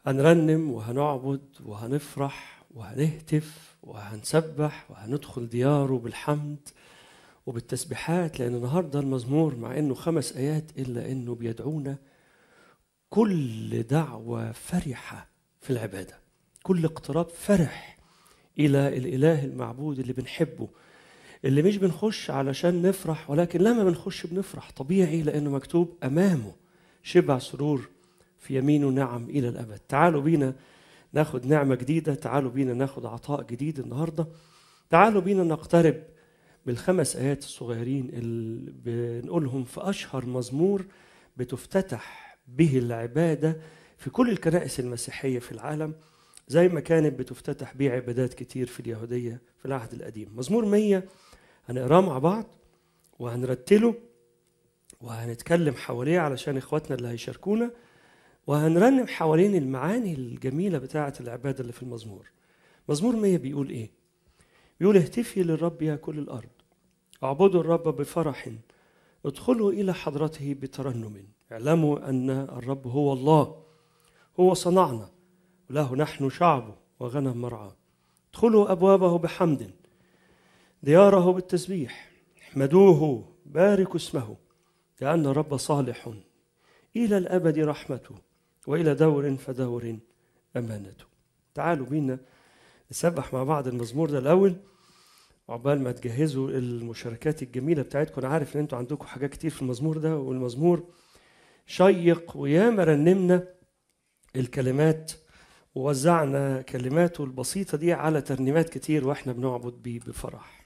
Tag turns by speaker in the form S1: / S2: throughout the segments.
S1: هنرنم وهنعبد وهنفرح وهنهتف وهنسبح وهندخل دياره بالحمد وبالتسبيحات لأن النهاردة المزمور مع إنه خمس آيات إلا إنه بيدعونا كل دعوة فرحة في العبادة كل اقتراب فرح إلى الإله المعبود اللي بنحبه اللي مش بنخش علشان نفرح ولكن لما بنخش بنفرح طبيعي لأنه مكتوب أمامه شبع سرور في يمينه نعم إلى الأبد تعالوا بينا ناخد نعمة جديدة تعالوا بينا ناخد عطاء جديد النهاردة تعالوا بينا نقترب بالخمس آيات الصغيرين اللي بنقولهم في أشهر مزمور بتفتتح به العبادة في كل الكنائس المسيحية في العالم زي ما كانت بتفتتح بيه عبادات كتير في اليهودية في العهد القديم مزمور مية هنقراه مع بعض وهنرتله وهنتكلم حواليه علشان اخواتنا اللي هيشاركونا وهنرنم حوالين المعاني الجميلة بتاعة العبادة اللي في المزمور مزمور مية بيقول ايه بيقول اهتفي للرب يا كل الأرض اعبدوا الرب بفرح ادخلوا إلى حضرته بترنم اعلموا أن الرب هو الله هو صنعنا وله نحن شعبه وغنم مرعاه ادخلوا أبوابه بحمد دياره بالتسبيح احمدوه باركوا اسمه لأن الرب صالح إلى الأبد رحمته وإلى دور فدور أمانته تعالوا بينا نسبح مع بعض المزمور ده الأول وعقبال ما تجهزوا المشاركات الجميلة بتاعتكم أنا عارف إن أنتوا عندكم حاجات كتير في المزمور ده والمزمور شيق وياما رنمنا الكلمات ووزعنا كلماته البسيطة دي على ترنيمات كتير وإحنا بنعبد بيه بفرح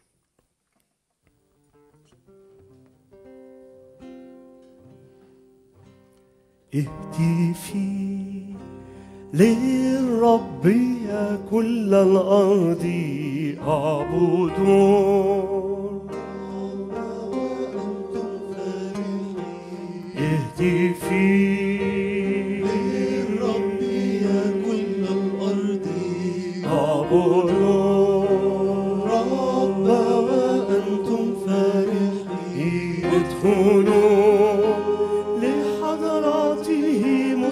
S1: اهتفي للرب يا كل الأرض اعبدون اهتفي
S2: للرب يا كل الأرض
S1: اعبدون
S2: رب وأنتم فرحين
S1: ادخلوا لحضراته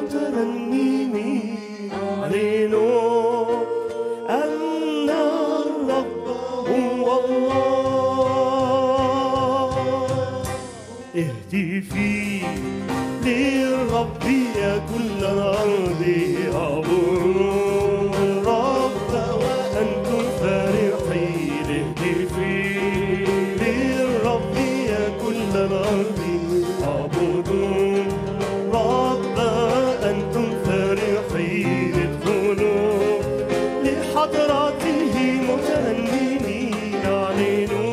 S1: مترنمين اعلنوا ان الرب هو الله اهتفي للرب يا كل الارض اعبدوا الرب وانتم فرحين اهتفي للرب يا كل الارض اعبدوا الرب انتم فرحين ادخلوا لحضراته متهنين اعلنوا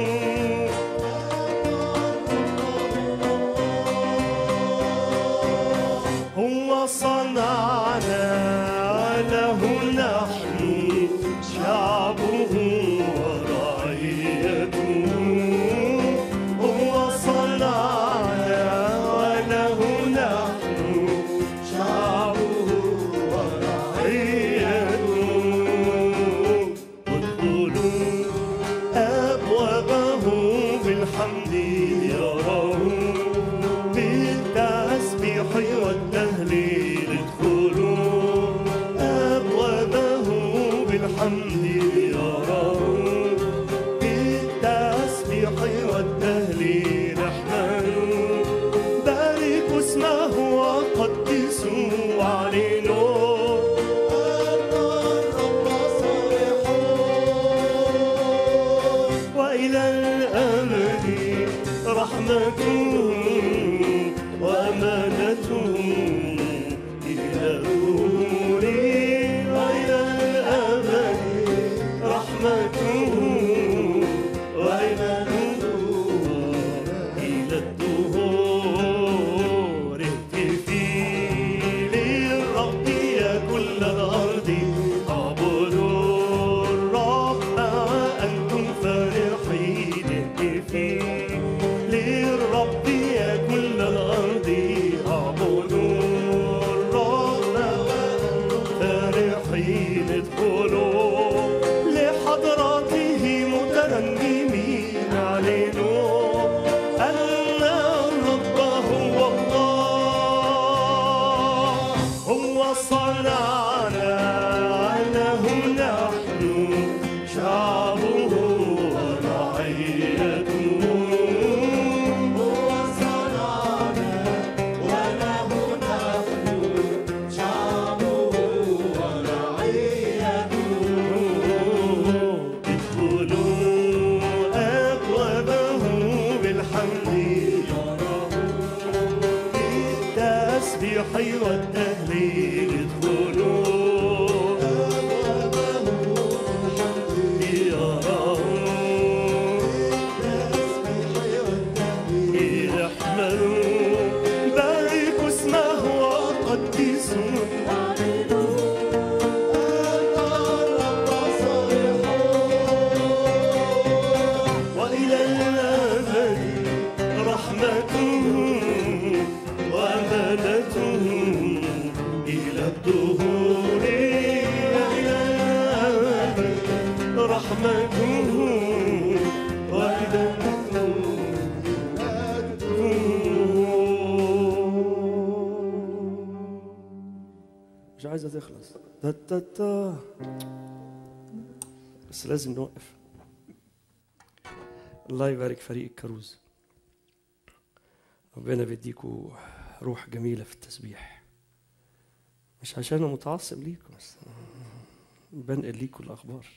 S1: هو صنعنا له
S2: التسبيح والتهليل ادخلوا يروا احملوا باركوا اسمه وقدسوا وإلى الأبد رحمته وأمانته إلى الدهور وإلى الأبد رحمته وأمانته
S1: مش عايزه تخلص تا تا تا. بس لازم نوقف الله يبارك فريق الكروز ربنا بيديكوا روح جميله في التسبيح مش عشان انا متعصب ليكم بس بنقل ليكوا الاخبار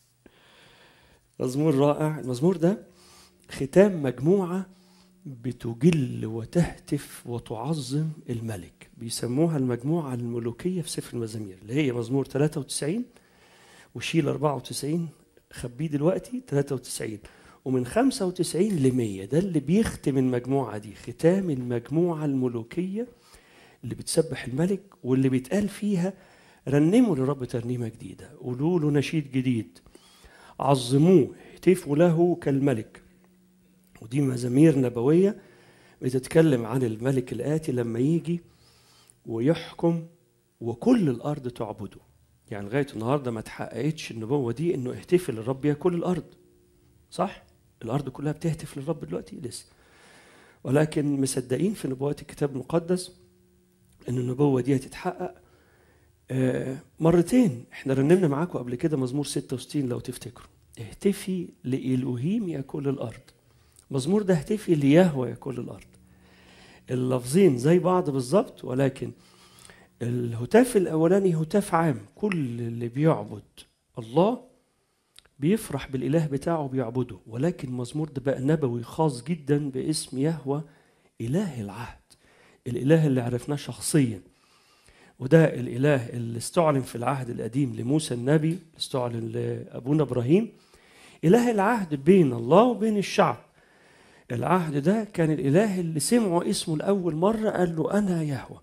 S1: مزمور رائع المزمور ده ختام مجموعه بتجل وتهتف وتعظم الملك بيسموها المجموعة الملوكية في سفر المزامير اللي هي مزمور 93 وشيل 94 خبيه دلوقتي 93 ومن 95 ل 100 ده اللي بيختم المجموعة دي ختام المجموعة الملوكية اللي بتسبح الملك واللي بيتقال فيها رنموا لرب ترنيمة جديدة قولوا له نشيد جديد عظموه اهتفوا له كالملك ودي مزامير نبوية بتتكلم عن الملك الآتي لما يجي ويحكم وكل الأرض تعبده يعني لغاية النهاردة ما تحققتش النبوة دي إنه اهتفل للرب يا كل الأرض صح؟ الأرض كلها بتهتف للرب دلوقتي لسه ولكن مصدقين في نبوات الكتاب المقدس إن النبوة دي هتتحقق آه، مرتين احنا رنمنا معاكم قبل كده مزمور 66 لو تفتكروا اهتفي لإلهيم يا كل الأرض مزمور ده اهتفي ليهوى يا كل الأرض اللفظين زي بعض بالظبط ولكن الهتاف الأولاني هتاف عام كل اللي بيعبد الله بيفرح بالإله بتاعه بيعبده ولكن مزمور ده بقى نبوي خاص جدا باسم يهوى إله العهد الإله اللي عرفناه شخصيا وده الإله اللي استعلن في العهد القديم لموسى النبي استعلن لأبونا إبراهيم إله العهد بين الله وبين الشعب العهد ده كان الإله اللي سمعوا اسمه لأول مرة قال له أنا يهوى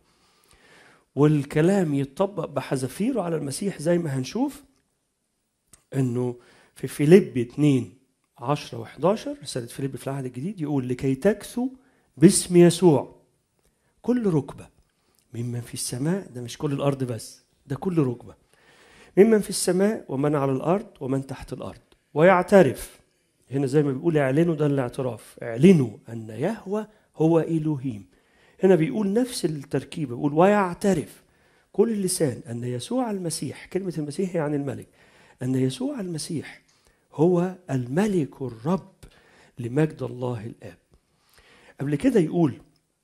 S1: والكلام يتطبق بحذافيره على المسيح زي ما هنشوف انه في فيليب 2 10 و11 رسالة فيليب في العهد الجديد يقول لكي تكثوا باسم يسوع كل ركبة ممن في السماء ده مش كل الأرض بس ده كل ركبة ممن في السماء ومن على الأرض ومن تحت الأرض ويعترف هنا زي ما بيقول اعلنوا ده الاعتراف اعلنوا أن يهوى هو إلهيم هنا بيقول نفس التركيبة بيقول ويعترف كل لسان أن يسوع المسيح كلمة المسيح يعني الملك أن يسوع المسيح هو الملك الرب لمجد الله الآب قبل كده يقول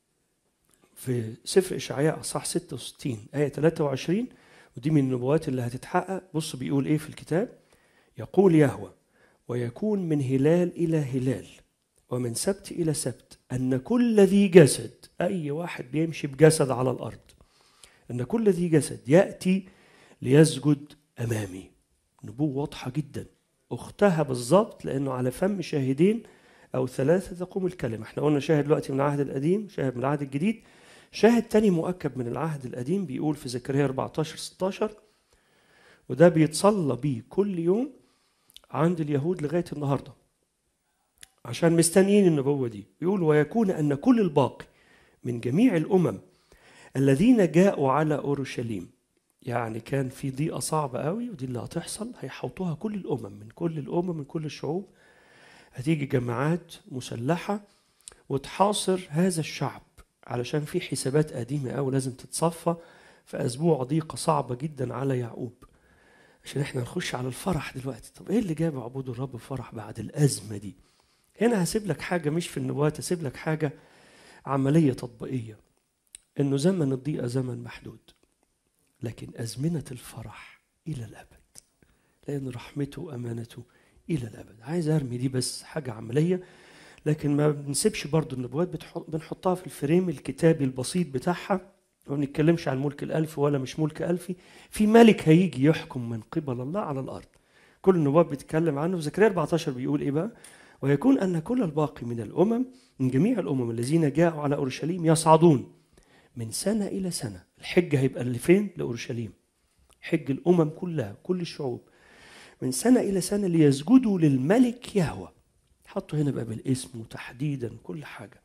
S1: في سفر إشعياء أصح 66 آية 23 ودي من النبوات اللي هتتحقق بص بيقول إيه في الكتاب يقول يهوى ويكون من هلال إلى هلال ومن سبت إلى سبت أن كل ذي جسد أي واحد بيمشي بجسد على الأرض أن كل ذي جسد يأتي ليسجد أمامي نبوة واضحة جدا أختها بالظبط لأنه على فم شاهدين أو ثلاثة تقوم الكلمة احنا قلنا شاهد دلوقتي من العهد القديم شاهد من العهد الجديد شاهد تاني مؤكد من العهد القديم بيقول في زكريا 14 16 وده بيتصلى بيه كل يوم عند اليهود لغاية النهاردة عشان مستنيين النبوة دي يقول ويكون أن كل الباقي من جميع الأمم الذين جاءوا على أورشليم يعني كان في ضيقة صعبة قوي ودي اللي هتحصل هيحوطوها كل الأمم من كل الأمم من كل الشعوب هتيجي جماعات مسلحة وتحاصر هذا الشعب علشان في حسابات قديمة قوي لازم تتصفى في أسبوع ضيقة صعبة جدا على يعقوب عشان احنا نخش على الفرح دلوقتي طب ايه اللي جاب عبود الرب فرح بعد الأزمة دي هنا هسيب لك حاجة مش في النبوات هسيب لك حاجة عملية تطبيقية انه زمن الضيقة زمن محدود لكن أزمنة الفرح إلى الأبد لأن رحمته وأمانته إلى الأبد عايز أرمي دي بس حاجة عملية لكن ما بنسيبش برضو النبوات بتحط بنحطها في الفريم الكتابي البسيط بتاعها ما بنتكلمش عن ملك الألف ولا مش ملك ألفي في ملك هيجي يحكم من قبل الله على الأرض كل النبوات بتتكلم عنه في زكريا 14 بيقول إيه بقى ويكون أن كل الباقي من الأمم من جميع الأمم الذين جاءوا على أورشليم يصعدون من سنة إلى سنة الحج هيبقى اللي فين لأورشليم حج الأمم كلها كل الشعوب من سنة إلى سنة ليسجدوا للملك يهوه حطوا هنا بقى بالاسم وتحديدا كل حاجة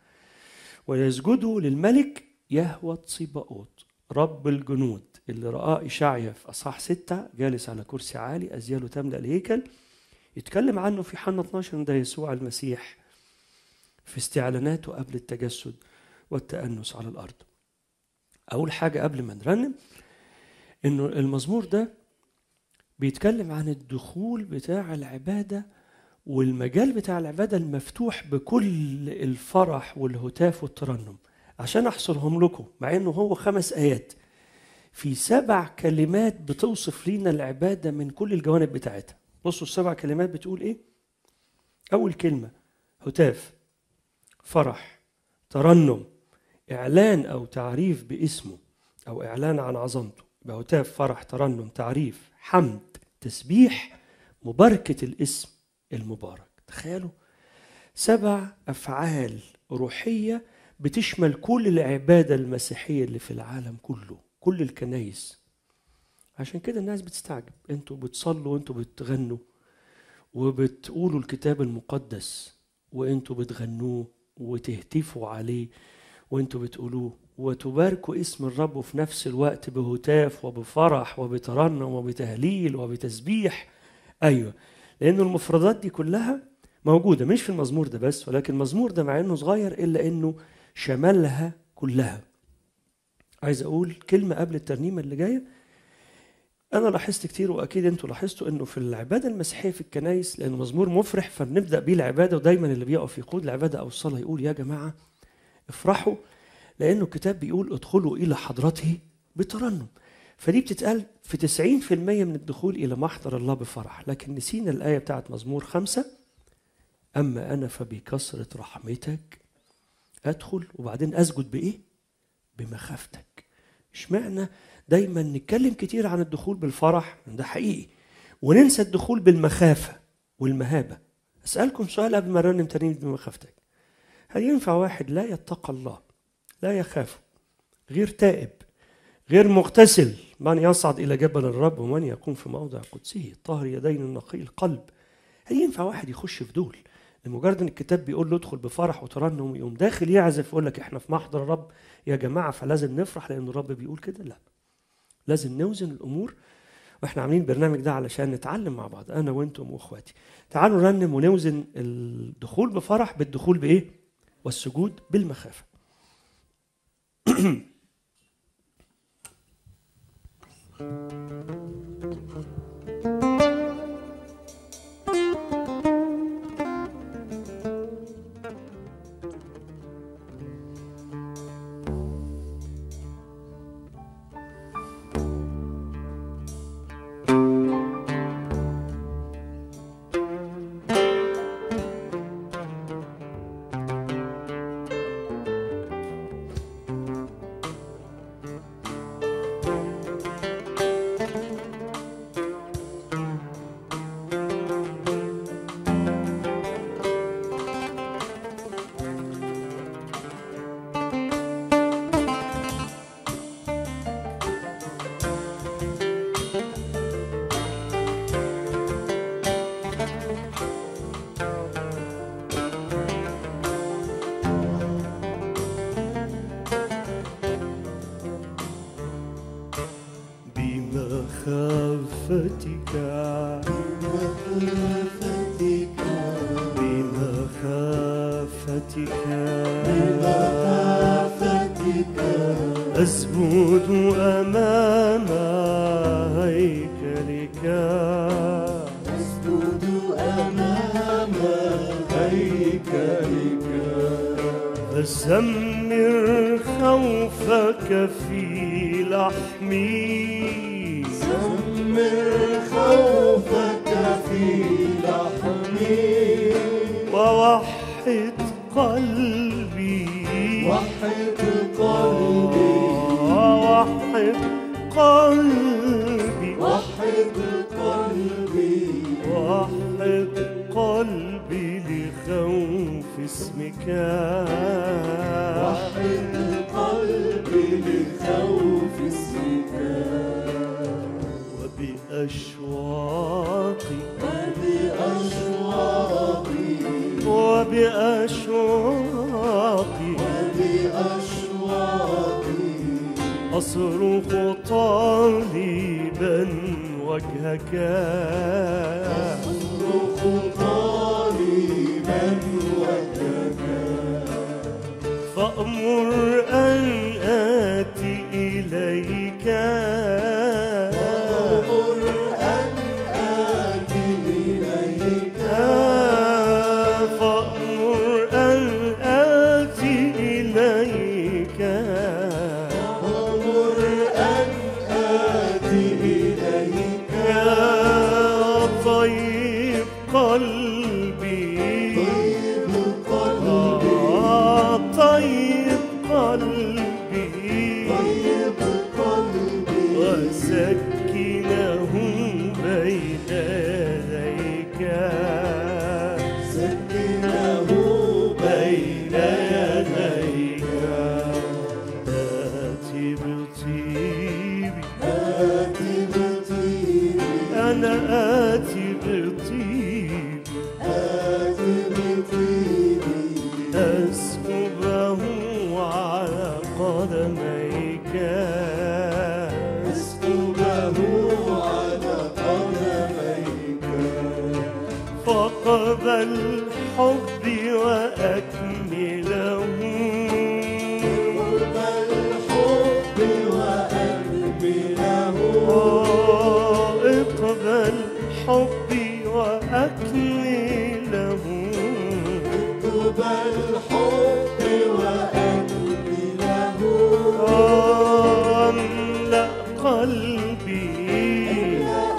S1: ويسجدوا للملك يهوى صباؤوت رب الجنود اللي رآه إشعيا في أصحاح ستة جالس على كرسي عالي أزياله تملأ الهيكل يتكلم عنه في حنا 12 إن ده يسوع المسيح في استعلاناته قبل التجسد والتأنس على الأرض أول حاجة قبل ما نرنم إنه المزمور ده بيتكلم عن الدخول بتاع العبادة والمجال بتاع العبادة المفتوح بكل الفرح والهتاف والترنم عشان أحصرهم لكم مع إنه هو خمس آيات في سبع كلمات بتوصف لينا العبادة من كل الجوانب بتاعتها بصوا السبع كلمات بتقول إيه أول كلمة هتاف فرح ترنم إعلان أو تعريف باسمه أو إعلان عن عظمته يبقى هتاف فرح ترنم تعريف حمد تسبيح مباركة الاسم المبارك تخيلوا سبع أفعال روحية بتشمل كل العبادة المسيحية اللي في العالم كله كل الكنايس عشان كده الناس بتستعجب انتوا بتصلوا وانتوا بتغنوا وبتقولوا الكتاب المقدس وانتوا بتغنوه وتهتفوا عليه وانتوا بتقولوه وتباركوا اسم الرب في نفس الوقت بهتاف وبفرح وبترنم وبتهليل وبتسبيح ايوه لأن المفردات دي كلها موجودة مش في المزمور ده بس ولكن المزمور ده مع إنه صغير إلا إنه شملها كلها عايز أقول كلمة قبل الترنيمة اللي جاية أنا لاحظت كتير وأكيد أنتوا لاحظتوا إنه في العبادة المسيحية في الكنايس لأنه مزمور مفرح فبنبدأ بيه العبادة ودايما اللي بيقف يقود العبادة أو الصلاة يقول يا جماعة افرحوا لأنه الكتاب بيقول ادخلوا إلى حضرته بترنم فدي بتتقال في 90% من الدخول إلى محضر الله بفرح لكن نسينا الآية بتاعت مزمور خمسة أما أنا فبكثرة رحمتك أدخل وبعدين أسجد بإيه؟ بمخافتك اشمعنى دايما نتكلم كتير عن الدخول بالفرح ده حقيقي وننسى الدخول بالمخافة والمهابة أسألكم سؤال قبل ما نرنم ترنيم بمخافتك هل ينفع واحد لا يتقى الله لا يخاف غير تائب غير مغتسل من يصعد إلى جبل الرب ومن يقوم في موضع قدسه طاهر يدين النقي القلب هل ينفع واحد يخش في دول لمجرد ان الكتاب بيقول له ادخل بفرح وترنم ويقوم داخل يعزف يقول لك احنا في محضر الرب يا جماعه فلازم نفرح لان الرب بيقول كده لا لازم نوزن الامور واحنا عاملين البرنامج ده علشان نتعلم مع بعض انا وانتم واخواتي تعالوا نرنم ونوزن الدخول بفرح بالدخول بايه والسجود بالمخافه بمخافتك بمخافتك أسجد أمام هيكلك فسمر خوفك في لحمي ووحد قلبي
S2: وحد قلبي
S1: وحد قلبي
S2: وحد قلبي
S1: وحد قلبي لخوف اسمك
S2: وحد قلبي لخوف اسمك
S1: وبأشواقي
S2: وبأشواقي
S1: وبأشواقي
S2: وبأشواقي
S1: أصرخ طالبا وجهك
S2: أصرخ طالبا وجهك
S1: فأمر أن آتي إليك
S2: أمر أن آتي إليك
S1: فأمر أن آتي إليك
S2: أمر أن آتي إليك
S1: يا طيب قلبي
S2: طيب قلبي
S1: آه، طيب قلبي
S2: طيب قلبي
S1: وسكنه بين يديك
S2: سكنه
S1: بين يديك آتي بطيبي
S2: آتي بطيبي
S1: أنا آتي بطيبي
S2: آتي بطيبي
S1: أسكبه على قدميك
S2: أسكبه على قدميك
S1: فقبل حبي وأكمله
S2: قرب الحب وأكمله
S1: اقبل حبي وأكمله
S2: قرب الحب وأكمله
S1: املأ قلبي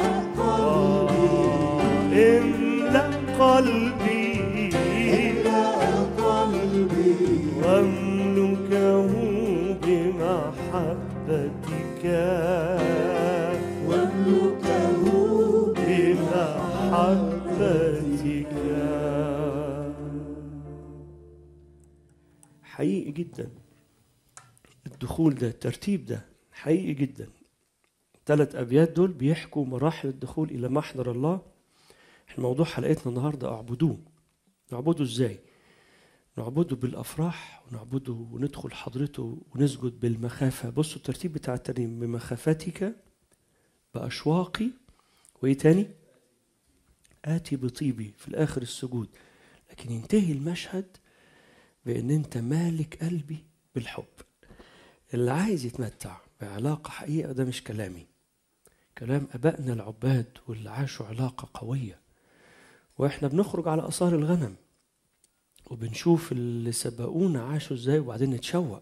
S1: املأ قلبي
S2: قلبي
S1: واملكه بمحبتك
S2: واملكه
S1: بمحبتك حقيقي جدا الدخول ده الترتيب ده حقيقي جدا ثلاث أبيات دول بيحكوا مراحل الدخول إلى محضر الله احنا موضوع حلقتنا النهاردة أعبدوه نعبده إزاي نعبده بالأفراح ونعبده وندخل حضرته ونسجد بالمخافة بصوا الترتيب بتاع الترنيم بمخافتك بأشواقي وإيه تاني آتي بطيبي في الآخر السجود لكن ينتهي المشهد بأن أنت مالك قلبي بالحب اللي عايز يتمتع بعلاقة حقيقة ده مش كلامي كلام أبائنا العباد واللي عاشوا علاقة قوية وإحنا بنخرج على آثار الغنم وبنشوف اللي سبقونا عاشوا إزاي وبعدين نتشوق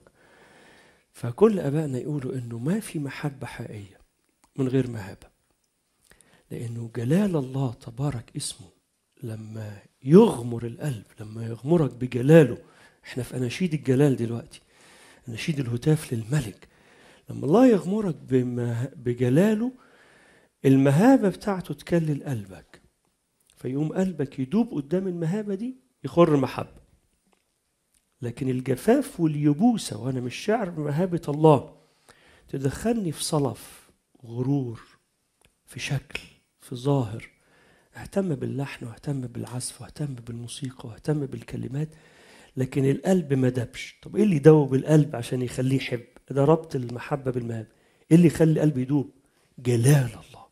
S1: فكل أبائنا يقولوا إنه ما في محبة حقيقية من غير مهابة لأنه جلال الله تبارك اسمه لما يغمر القلب لما يغمرك بجلاله احنا في أناشيد الجلال دلوقتي أناشيد الهتاف للملك لما الله يغمرك بمه... بجلاله المهابة بتاعته تكلل قلبك فيقوم قلبك يدوب قدام المهابة دي يخر محبة لكن الجفاف واليبوسة وأنا مش شاعر بمهابة الله تدخلني في صلف غرور في شكل في ظاهر اهتم باللحن واهتم بالعزف واهتم بالموسيقى واهتم بالكلمات لكن القلب ما دبش طب ايه اللي يدوب القلب عشان يخليه يحب ده ربط المحبة بالمهابة ايه اللي يخلي القلب يدوب جلال الله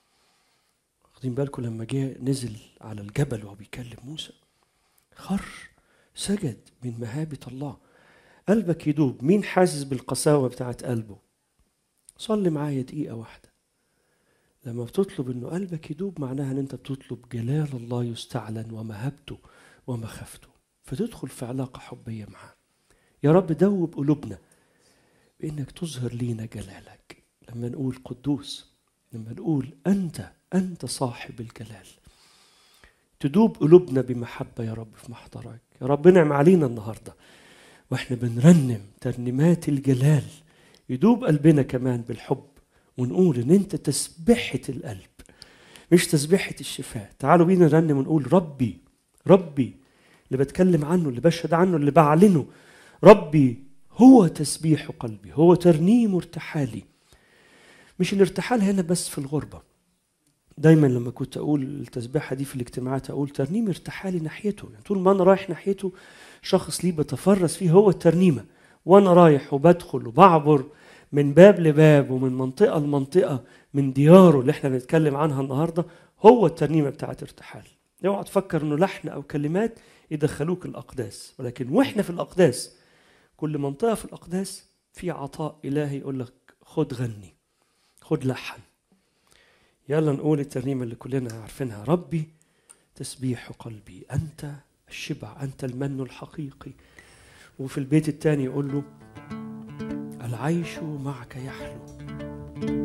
S1: واخدين بالكم لما جه نزل على الجبل وهو بيكلم موسى خر سجد من مهابة الله قلبك يدوب مين حاسس بالقساوة بتاعت قلبه صلي معايا دقيقة واحدة لما بتطلب انه قلبك يدوب معناها ان انت بتطلب جلال الله يستعلن ومهابته ومخافته فتدخل في علاقة حبية معاه يا رب دوب قلوبنا بانك تظهر لينا جلالك لما نقول قدوس لما نقول انت انت صاحب الجلال تدوب قلوبنا بمحبة يا رب في محضرك يا رب انعم علينا النهاردة واحنا بنرنم ترنيمات الجلال يدوب قلبنا كمان بالحب ونقول ان انت تسبحة القلب مش تسبحة الشفاء تعالوا بينا نرنم ونقول ربي ربي اللي بتكلم عنه اللي بشهد عنه اللي بعلنه ربي هو تسبيح قلبي هو ترنيم ارتحالي مش الارتحال هنا بس في الغربة دايما لما كنت اقول التسبيحة دي في الاجتماعات اقول ترنيم ارتحالي ناحيته يعني طول ما انا رايح ناحيته شخص ليه بتفرس فيه هو الترنيمة وانا رايح وبدخل وبعبر من باب لباب ومن منطقة لمنطقة من دياره اللي احنا بنتكلم عنها النهاردة هو الترنيمة بتاعت ارتحال اوعى تفكر انه لحن او كلمات يدخلوك الاقداس ولكن واحنا في الاقداس كل منطقة في الاقداس في عطاء الهي يقول لك خد غني خد لحن يلا نقول الترنيمة اللي كلنا عارفينها ربي تسبيح قلبي أنت الشبع أنت المن الحقيقي وفي البيت الثاني يقول له العيش معك يحلو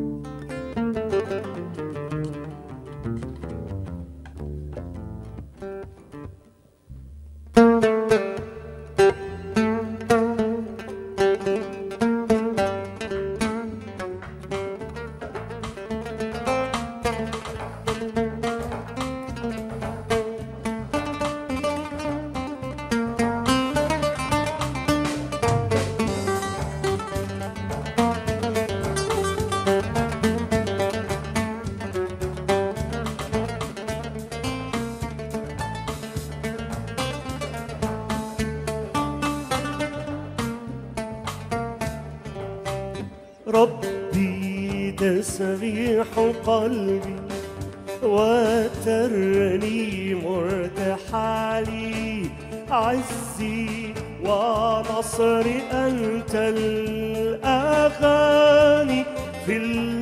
S1: ربي تسبيح قلبي وترنيم ارتحالي عزي ونصري أنت الأغاني في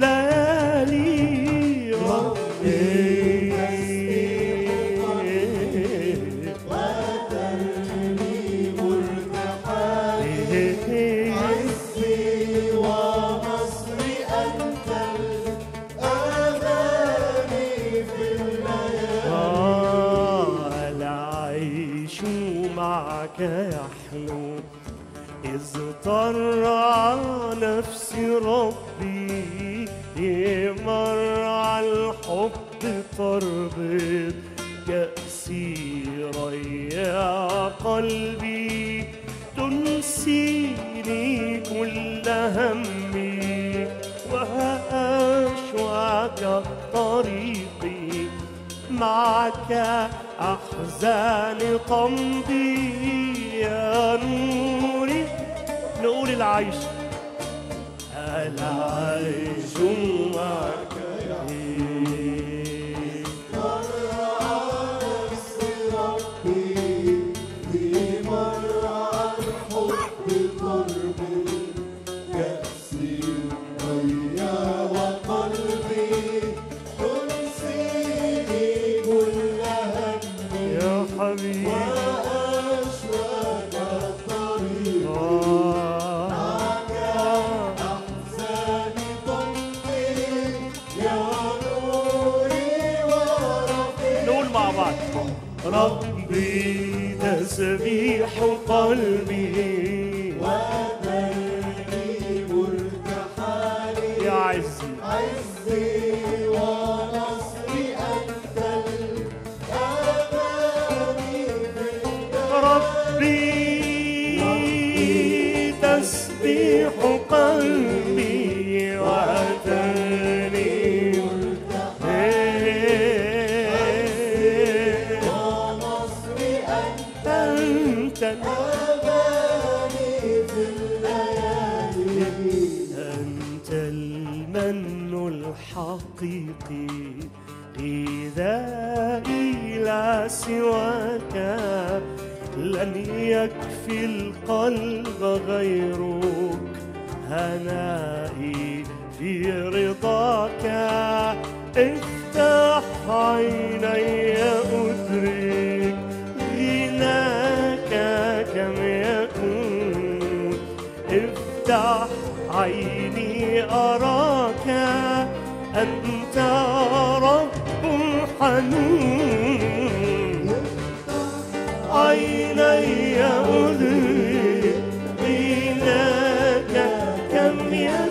S1: الليالي ربي
S2: عزي ونصري أنت الأغاني في الليالي
S1: آه، العيش معك يحلو إذ طرع نفسي ربي مرع الحب تربط كأسي ريا قلبي تنسيني كل همي وأشواك طريقي معك أحزان تمضي يا نوري نقول العيش العيش معك يا حبيبي آه. نقول مع بعض ربي تسبيح قلبي يا عزي
S2: عزي ونصري أنت الأغاني
S1: ربي تسبيح قلبي وترنيم
S2: ونصري أنت
S1: أنت
S2: الأغاني في الليالي
S1: أنت المن الحقيقي غذائي لا سواك لن يكفي القلب غيرك هنائي في رضاك افتح عيني أدرك غناك كم يكون افتح عيني أراك أنت رب حنون عيني أدرك غناك كم يكون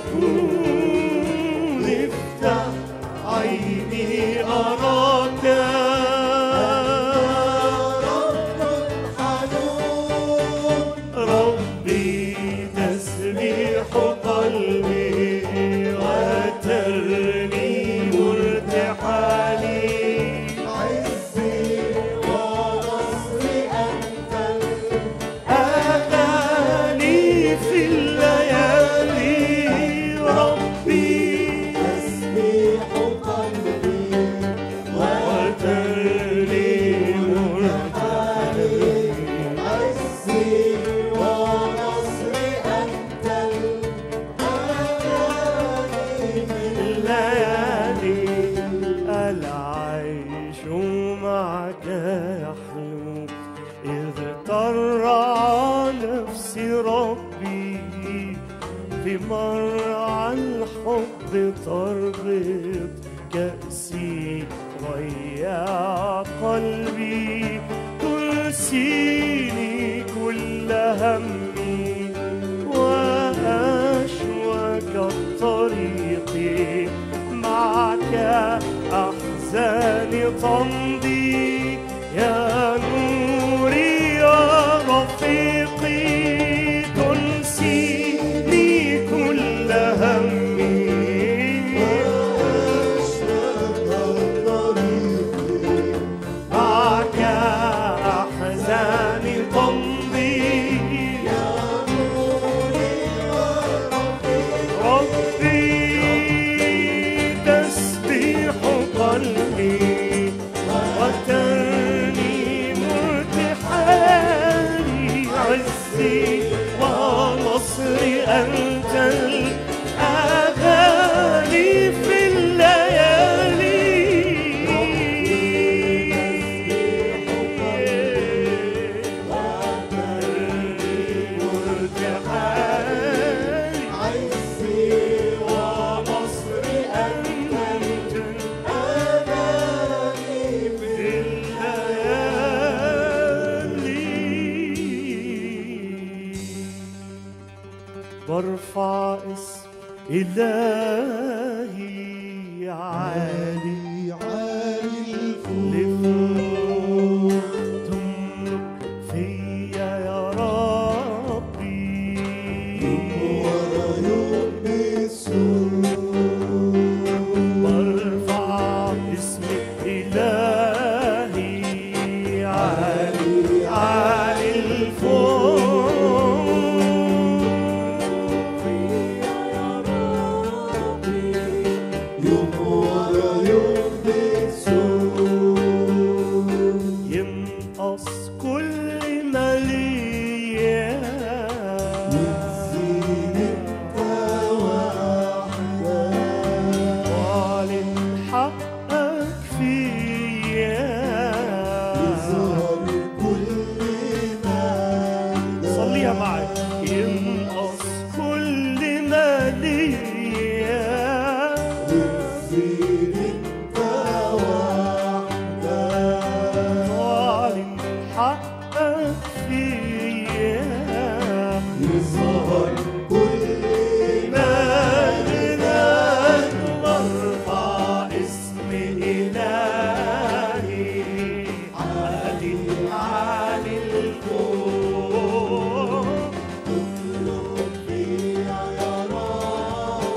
S1: قلبي وترنيم ارتحالي
S2: عزي ونصري أنت
S1: أغاني في الليالي ربي
S2: تسبيح قلبي
S1: وترنيم ارتحالي
S2: عزي ونصري أنت الأغاني
S1: الليالي العيش معك يحلو إذ ترعى نفسي ربي في مرعى الحب تربط كأسي ويا قلبي ترسيني كل همي وأشوك الطريق معك أحزاني تمضي يا نوري يا رفيقي تنسيني كل همي
S2: أشرق الطريق
S1: معك أحزاني تمضي
S2: يا نوري
S1: ربي تسبيح قلبي وترنيم ارتحالي عزي ونصري أنت الأغاني في الليالي ارتحالي
S2: عزي ونصري أنت الأغاني في
S1: برفع اسم إلهي عالي
S2: عالي الفوق
S1: لفوق تملك فيا يا ربي
S2: ورا يوم السوق
S1: برفع اسمك إلهي عالي عالي الفوق
S2: يوم ورا يوم السوق
S1: ينقص كل ما ليا
S2: زين انت وحدك
S1: واعلن حقك فيا
S2: يظهر كل مجدك
S1: صليها معي ينقص كل ما ليا
S2: زين انت وحدك
S1: واعلن حقك فيا
S2: يظهر كل
S1: مجدك وارفع اسم إلهي عالي عالي الفوق
S2: فيا يا رب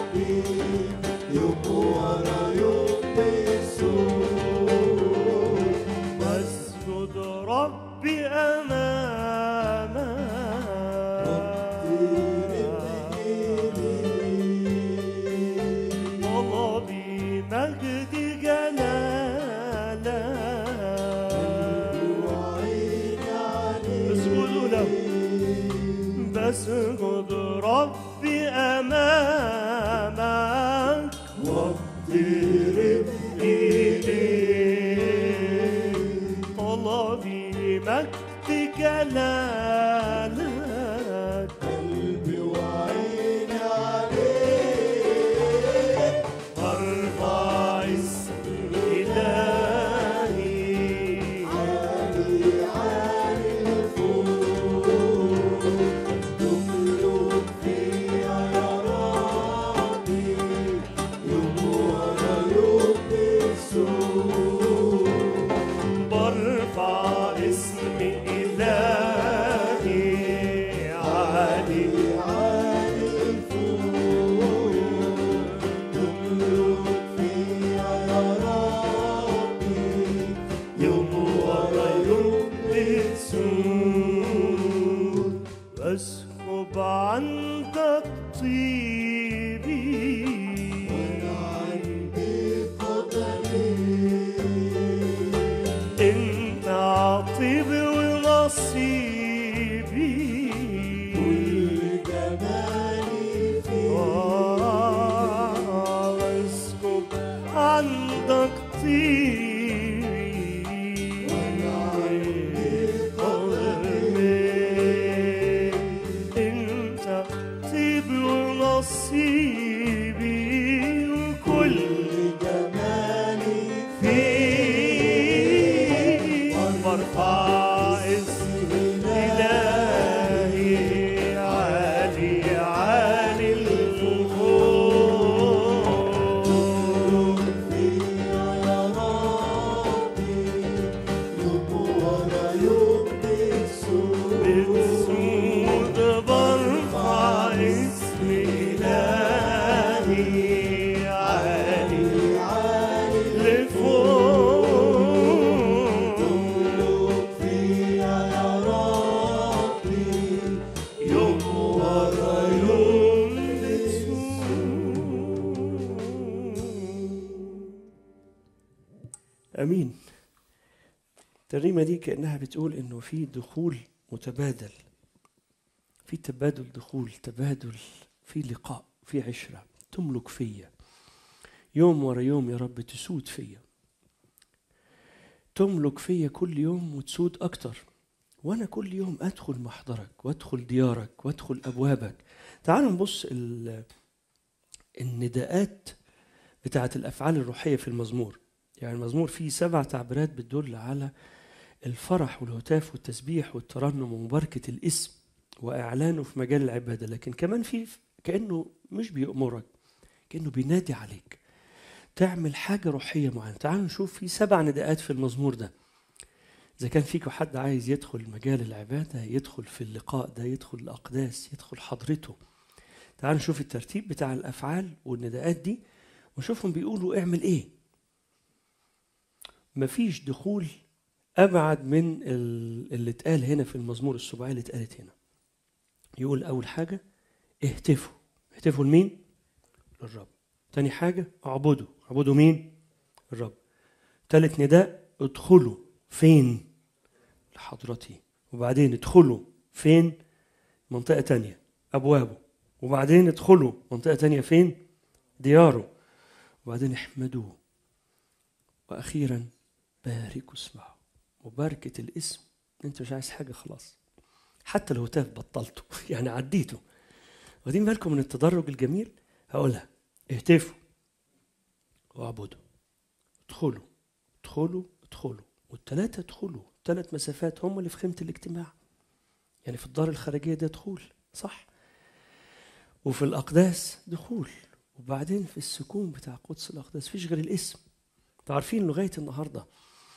S1: نصيبي وكل
S2: جمالي
S1: فيه وارفع اسم إلهي عالي عالي الفوق
S2: فيا يا ربي يوم ورا يوم بالسوق
S1: بالسود برفع اسم إلهي عالي
S2: عالي
S1: لفوق
S2: فيا يا ربي
S1: يوم ورا يوم امين الترنيمه دي كانها بتقول انه في دخول متبادل في تبادل دخول تبادل في لقاء في عشره تملك فيا يوم ورا يوم يا رب تسود فيا تملك فيا كل يوم وتسود اكتر وانا كل يوم ادخل محضرك وادخل ديارك وادخل ابوابك تعالوا نبص ال- النداءات بتاعت الافعال الروحيه في المزمور يعني المزمور فيه سبع تعبيرات بتدل على الفرح والهتاف والتسبيح والترنم ومباركه الاسم واعلانه في مجال العباده لكن كمان في كانه مش بيامرك كانه بينادي عليك تعمل حاجه روحيه معينه تعالوا نشوف في سبع نداءات في المزمور ده إذا كان فيكم حد عايز يدخل مجال العبادة يدخل في اللقاء ده يدخل الأقداس يدخل حضرته تعالوا نشوف الترتيب بتاع الأفعال والنداءات دي ونشوفهم بيقولوا اعمل إيه مفيش دخول أبعد من ال- اللي اتقال هنا في المزمور السباعي اللي اتقالت هنا يقول أول حاجة اهتفوا اهتفوا لمين؟ للرب تاني حاجة اعبدوا اعبدوا مين؟ الرب تالت نداء ادخلوا فين لحضرتي وبعدين ادخلوا فين منطقة تانية أبوابه وبعدين ادخلوا منطقة تانية فين دياره وبعدين احمدوه وأخيرا باركوا اسمه وبركة الاسم انت مش عايز حاجة خلاص حتى لو تاف بطلته يعني عديته واخدين بالكم من التدرج الجميل هقولها اهتفوا واعبدوا ادخلوا ادخلوا ادخلوا والثلاثة ادخلوا ثلاث مسافات هم اللي في خيمة الاجتماع يعني في الدار الخارجية ده دخول صح وفي الأقداس دخول وبعدين في السكون بتاع قدس الأقداس فيش غير الاسم انتوا عارفين لغاية النهاردة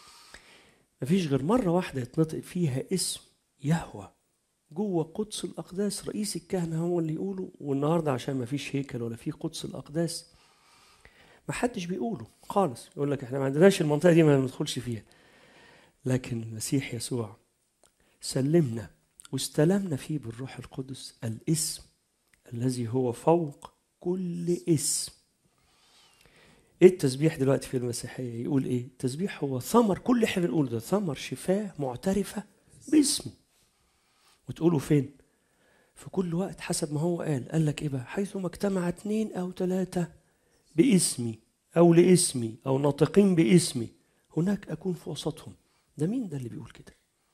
S1: مفيش غير مرة واحدة يتنطق فيها اسم يهوى جوه قدس الأقداس رئيس الكهنة هو اللي يقوله والنهاردة عشان مفيش هيكل ولا في قدس الأقداس ما حدش بيقوله خالص يقول لك احنا ما عندناش المنطقة دي ما ندخلش فيها لكن المسيح يسوع سلمنا واستلمنا فيه بالروح القدس الاسم الذي هو فوق كل اسم ايه التسبيح دلوقتي في المسيحيه يقول ايه التسبيح هو ثمر كل اللي احنا بنقوله ده ثمر شفاه معترفه باسمه وتقولوا فين في كل وقت حسب ما هو قال قال لك ايه بقى حيثما اجتمع اثنين او ثلاثه باسمي او لاسمي او ناطقين باسمي هناك اكون في وسطهم ده مين ده اللي بيقول كده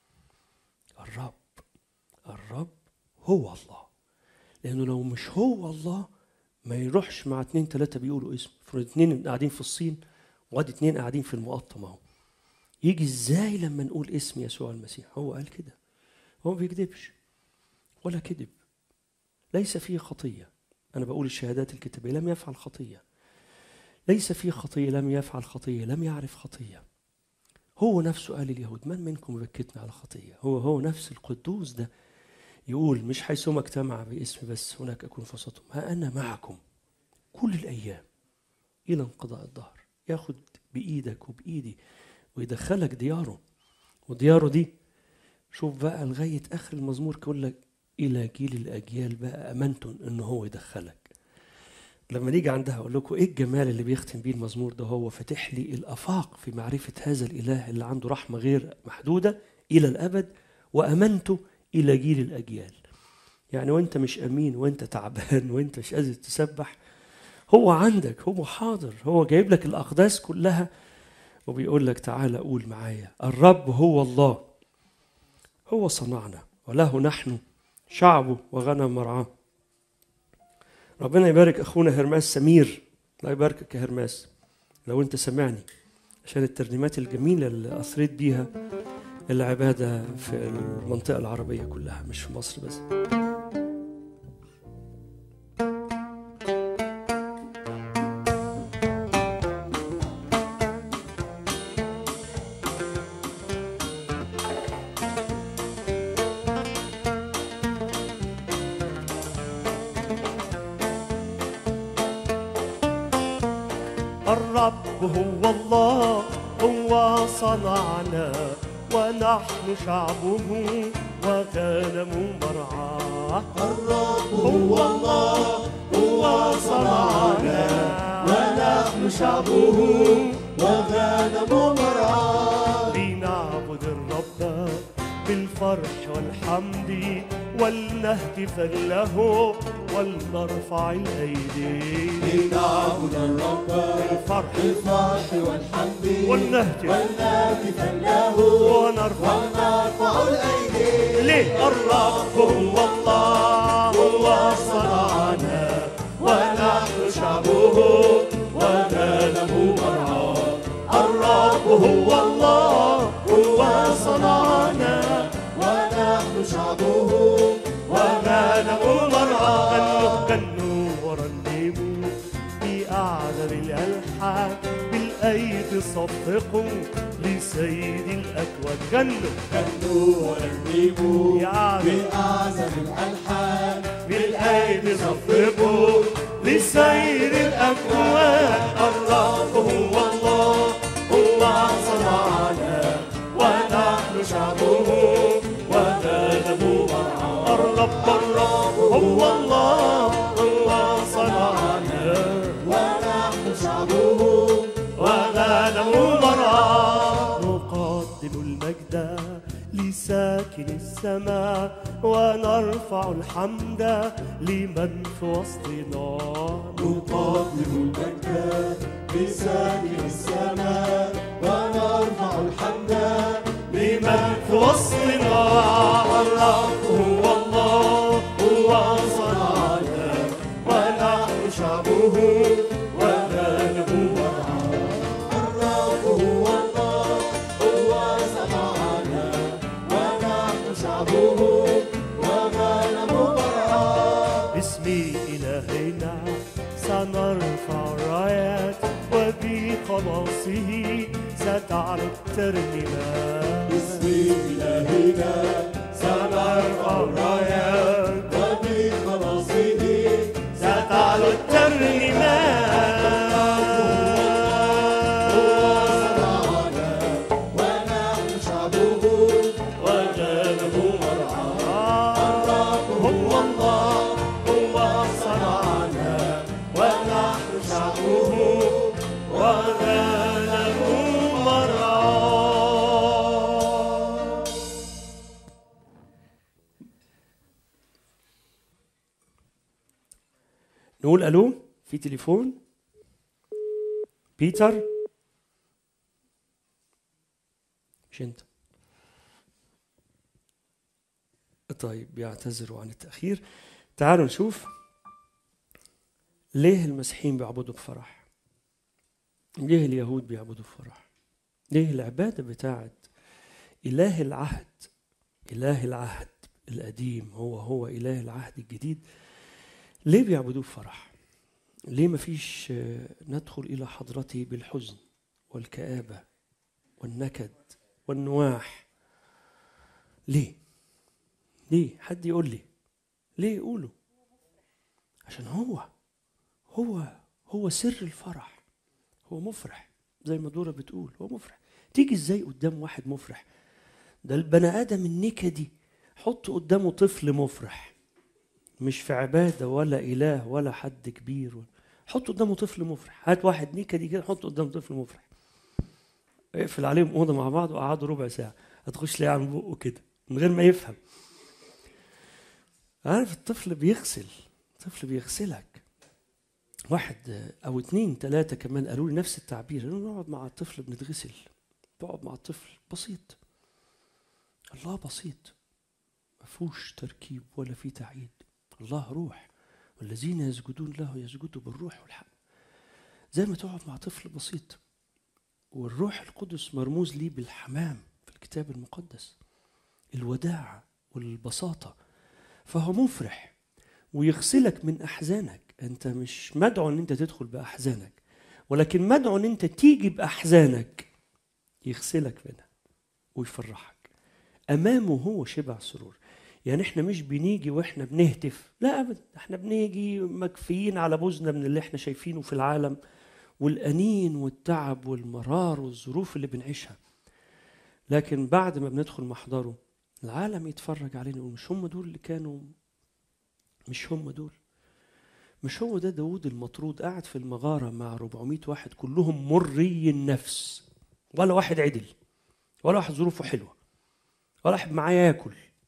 S1: الرب الرب هو الله لانه لو مش هو الله ما يروحش مع اتنين تلاتة بيقولوا اسم افرض اتنين قاعدين في الصين وادي اتنين قاعدين في المقطم اهو يجي ازاي لما نقول اسم يسوع المسيح هو قال كده هو ما بيكذبش ولا كذب ليس فيه خطية أنا بقول الشهادات الكتابية لم يفعل خطية ليس فيه خطية لم يفعل خطية لم يعرف خطية هو نفسه قال اليهود من منكم يبكتنا على خطية هو هو نفس القدوس ده يقول مش حيثما اجتمع باسم بس هناك أكون في وسطهم ها أنا معكم كل الأيام إلى انقضاء الدهر ياخد بإيدك وبإيدي ويدخلك دياره ودياره دي شوف بقى لغاية آخر المزمور يقول لك إلى جيل الأجيال بقى أمنتم إن هو يدخلك لما نيجي عندها أقول لكم إيه الجمال اللي بيختم بيه المزمور ده هو فاتح لي الآفاق في معرفة هذا الإله اللي عنده رحمة غير محدودة إلى الأبد وأمنته إلى جيل الأجيال يعني وأنت مش أمين وأنت تعبان وأنت مش قادر تسبح هو عندك هو حاضر هو جايب لك الأقداس كلها وبيقول لك تعالى قول معايا الرب هو الله هو صنعنا وله نحن شعبه وغنم مرعاه ربنا يبارك اخونا هرماس سمير الله يباركك يا هرماس لو انت سمعني عشان الترنيمات الجميله اللي اثريت بيها العباده في المنطقه العربيه كلها مش في مصر بس
S3: الرب هو الله هو صنعنا ونحن شعبه وغنم مرعاه
S2: الرب هو الله هو صنعنا ونحن شعبه وغنم مرعاه
S3: لنعبد الرب بالفرح والحمد ولنهتف له ولنرفع الايدي
S2: لنعبد الرب
S3: بالفرح
S2: بالفرح والحمد
S3: ولنهتف
S2: ونهتف له
S3: ونرفع
S2: ونرفع الأيدي
S3: ليه الرب هو الله هو صنعنا ونحن شعبه وغنم مرعاه الرب هو الله هو صنعنا
S2: ونحن شعبه
S3: وغنم مرعاه غنوا غنوا ورنموا بأعلى الألحان بالأيدي صفقوا لسيد الأكوان غنوا
S2: غنوا ورنموا
S3: يا
S2: بأعزم الألحان
S3: بالأيدي صفقوا لسير الأكوان الرب هو الله هو صنعنا ونحن شعبه وغنم مرعاه الرب الرب هو الله هو صنعنا
S2: ونحن شعبه
S3: وغنم مرعاه نقدم المجد لساكن السماء ونرفع الحمد لمن في وسطنا
S2: نقدم المجد لساكن السماء ونرفع الحمد
S3: لمن في وسطنا الرب هو الله هو صنعنا ونحن شعبه وغنم مرعاه
S2: الرب هو الله هو صنعنا ونحن شعبه وغنم مرعاه
S3: باسم إلهنا سنرفع الرايات وبخلاصه ستعلو الترنيمات
S2: باسم إلهنا
S3: سنرفع الرايات
S2: وبخلاصه
S3: ستعلو الترنيمات
S2: ونحن شعبه
S3: وغنم مرعاه هو الله هو صنعنا ونحن شعبه وغنم مرعاه
S1: نقول الو في تليفون بيتر مش انت طيب بيعتذروا عن التأخير تعالوا نشوف ليه المسيحيين بيعبدوا بفرح ليه اليهود بيعبدوا بفرح ليه العبادة بتاعت إله العهد إله العهد القديم هو هو إله العهد الجديد ليه بيعبدوه بفرح ليه مفيش آه، ندخل إلى حضرته بالحزن والكآبة والنكد والنواح ليه ليه حد يقول لي ليه يقولوا عشان هو هو هو سر الفرح هو مفرح زي ما دورة بتقول هو مفرح تيجي ازاي قدام واحد مفرح ده البني ادم النكدي حط قدامه طفل مفرح مش في عبادة ولا إله ولا حد كبير ولا حط قدامه طفل مفرح هات واحد نكدي كده حط قدامه طفل مفرح اقفل عليهم أوضة مع بعض وقعدوا ربع ساعة هتخش تلاقيه عن بقه كده من غير ما يفهم عارف الطفل بيغسل الطفل بيغسلك واحد او اتنين تلاتة كمان قالوا لي نفس التعبير قالوا نقعد مع الطفل بنتغسل تقعد مع الطفل بسيط الله بسيط ما فيهوش تركيب ولا فيه تعيد الله روح والذين يسجدون له يسجدوا بالروح والحق زي ما تقعد مع طفل بسيط والروح القدس مرموز ليه بالحمام في الكتاب المقدس الوداعة والبساطة فهو مفرح ويغسلك من أحزانك أنت مش مدعو أن أنت تدخل بأحزانك ولكن مدعو أن أنت تيجي بأحزانك يغسلك منها ويفرحك أمامه هو شبع سرور يعني احنا مش بنيجي واحنا بنهتف لا ابدا احنا بنيجي مكفيين على بوزنا من اللي احنا شايفينه في العالم والانين والتعب والمرار والظروف اللي بنعيشها لكن بعد ما بندخل محضره العالم يتفرج علينا يقول مش هم دول اللي كانوا مش هم دول مش هو ده داود المطرود قاعد في المغارة مع 400 واحد كلهم مري النفس ولا واحد عدل ولا واحد ظروفه حلوة ولا واحد معاه ياكل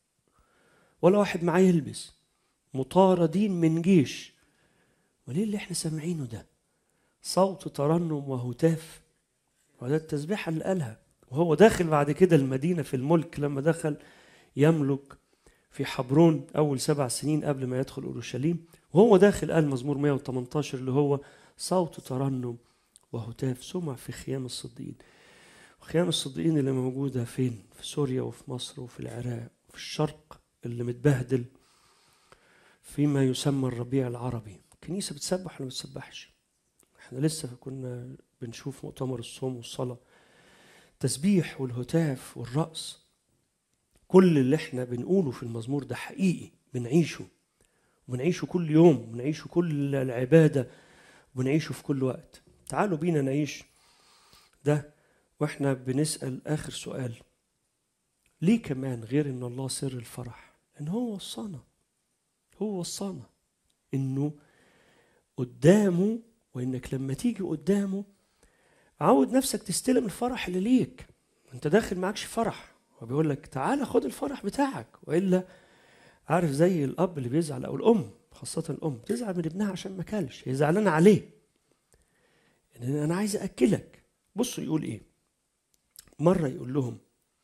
S1: ولا واحد معاه يلبس مطاردين من جيش وليه اللي احنا سامعينه ده صوت ترنم وهتاف وده التسبيحة اللي قالها وهو داخل بعد كده المدينة في الملك لما دخل يملك في حبرون أول سبع سنين قبل ما يدخل أورشليم وهو داخل قال مزمور 118 اللي هو صوت ترنم وهتاف سمع في خيام الصديقين خيام الصديقين اللي موجودة فين؟ في سوريا وفي مصر وفي العراق وفي الشرق اللي متبهدل فيما يسمى الربيع العربي الكنيسة بتسبح ولا ما بتسبحش احنا لسه كنا بنشوف مؤتمر الصوم والصلاة التسبيح والهتاف والرقص كل اللي احنا بنقوله في المزمور ده حقيقي بنعيشه وبنعيشه كل يوم بنعيشه كل العبادة وبنعيشه في كل وقت تعالوا بينا نعيش ده واحنا بنسأل آخر سؤال ليه كمان غير ان الله سر الفرح ان هو وصانا هو وصانا انه قدامه وانك لما تيجي قدامه عود نفسك تستلم الفرح اللي ليك انت داخل معكش فرح هو بيقول لك تعالى خد الفرح بتاعك والا عارف زي الاب اللي بيزعل او الام خاصه الام تزعل من ابنها عشان ما كلش هي زعلانه عليه يعني انا عايز اكلك بصوا يقول ايه مره يقول لهم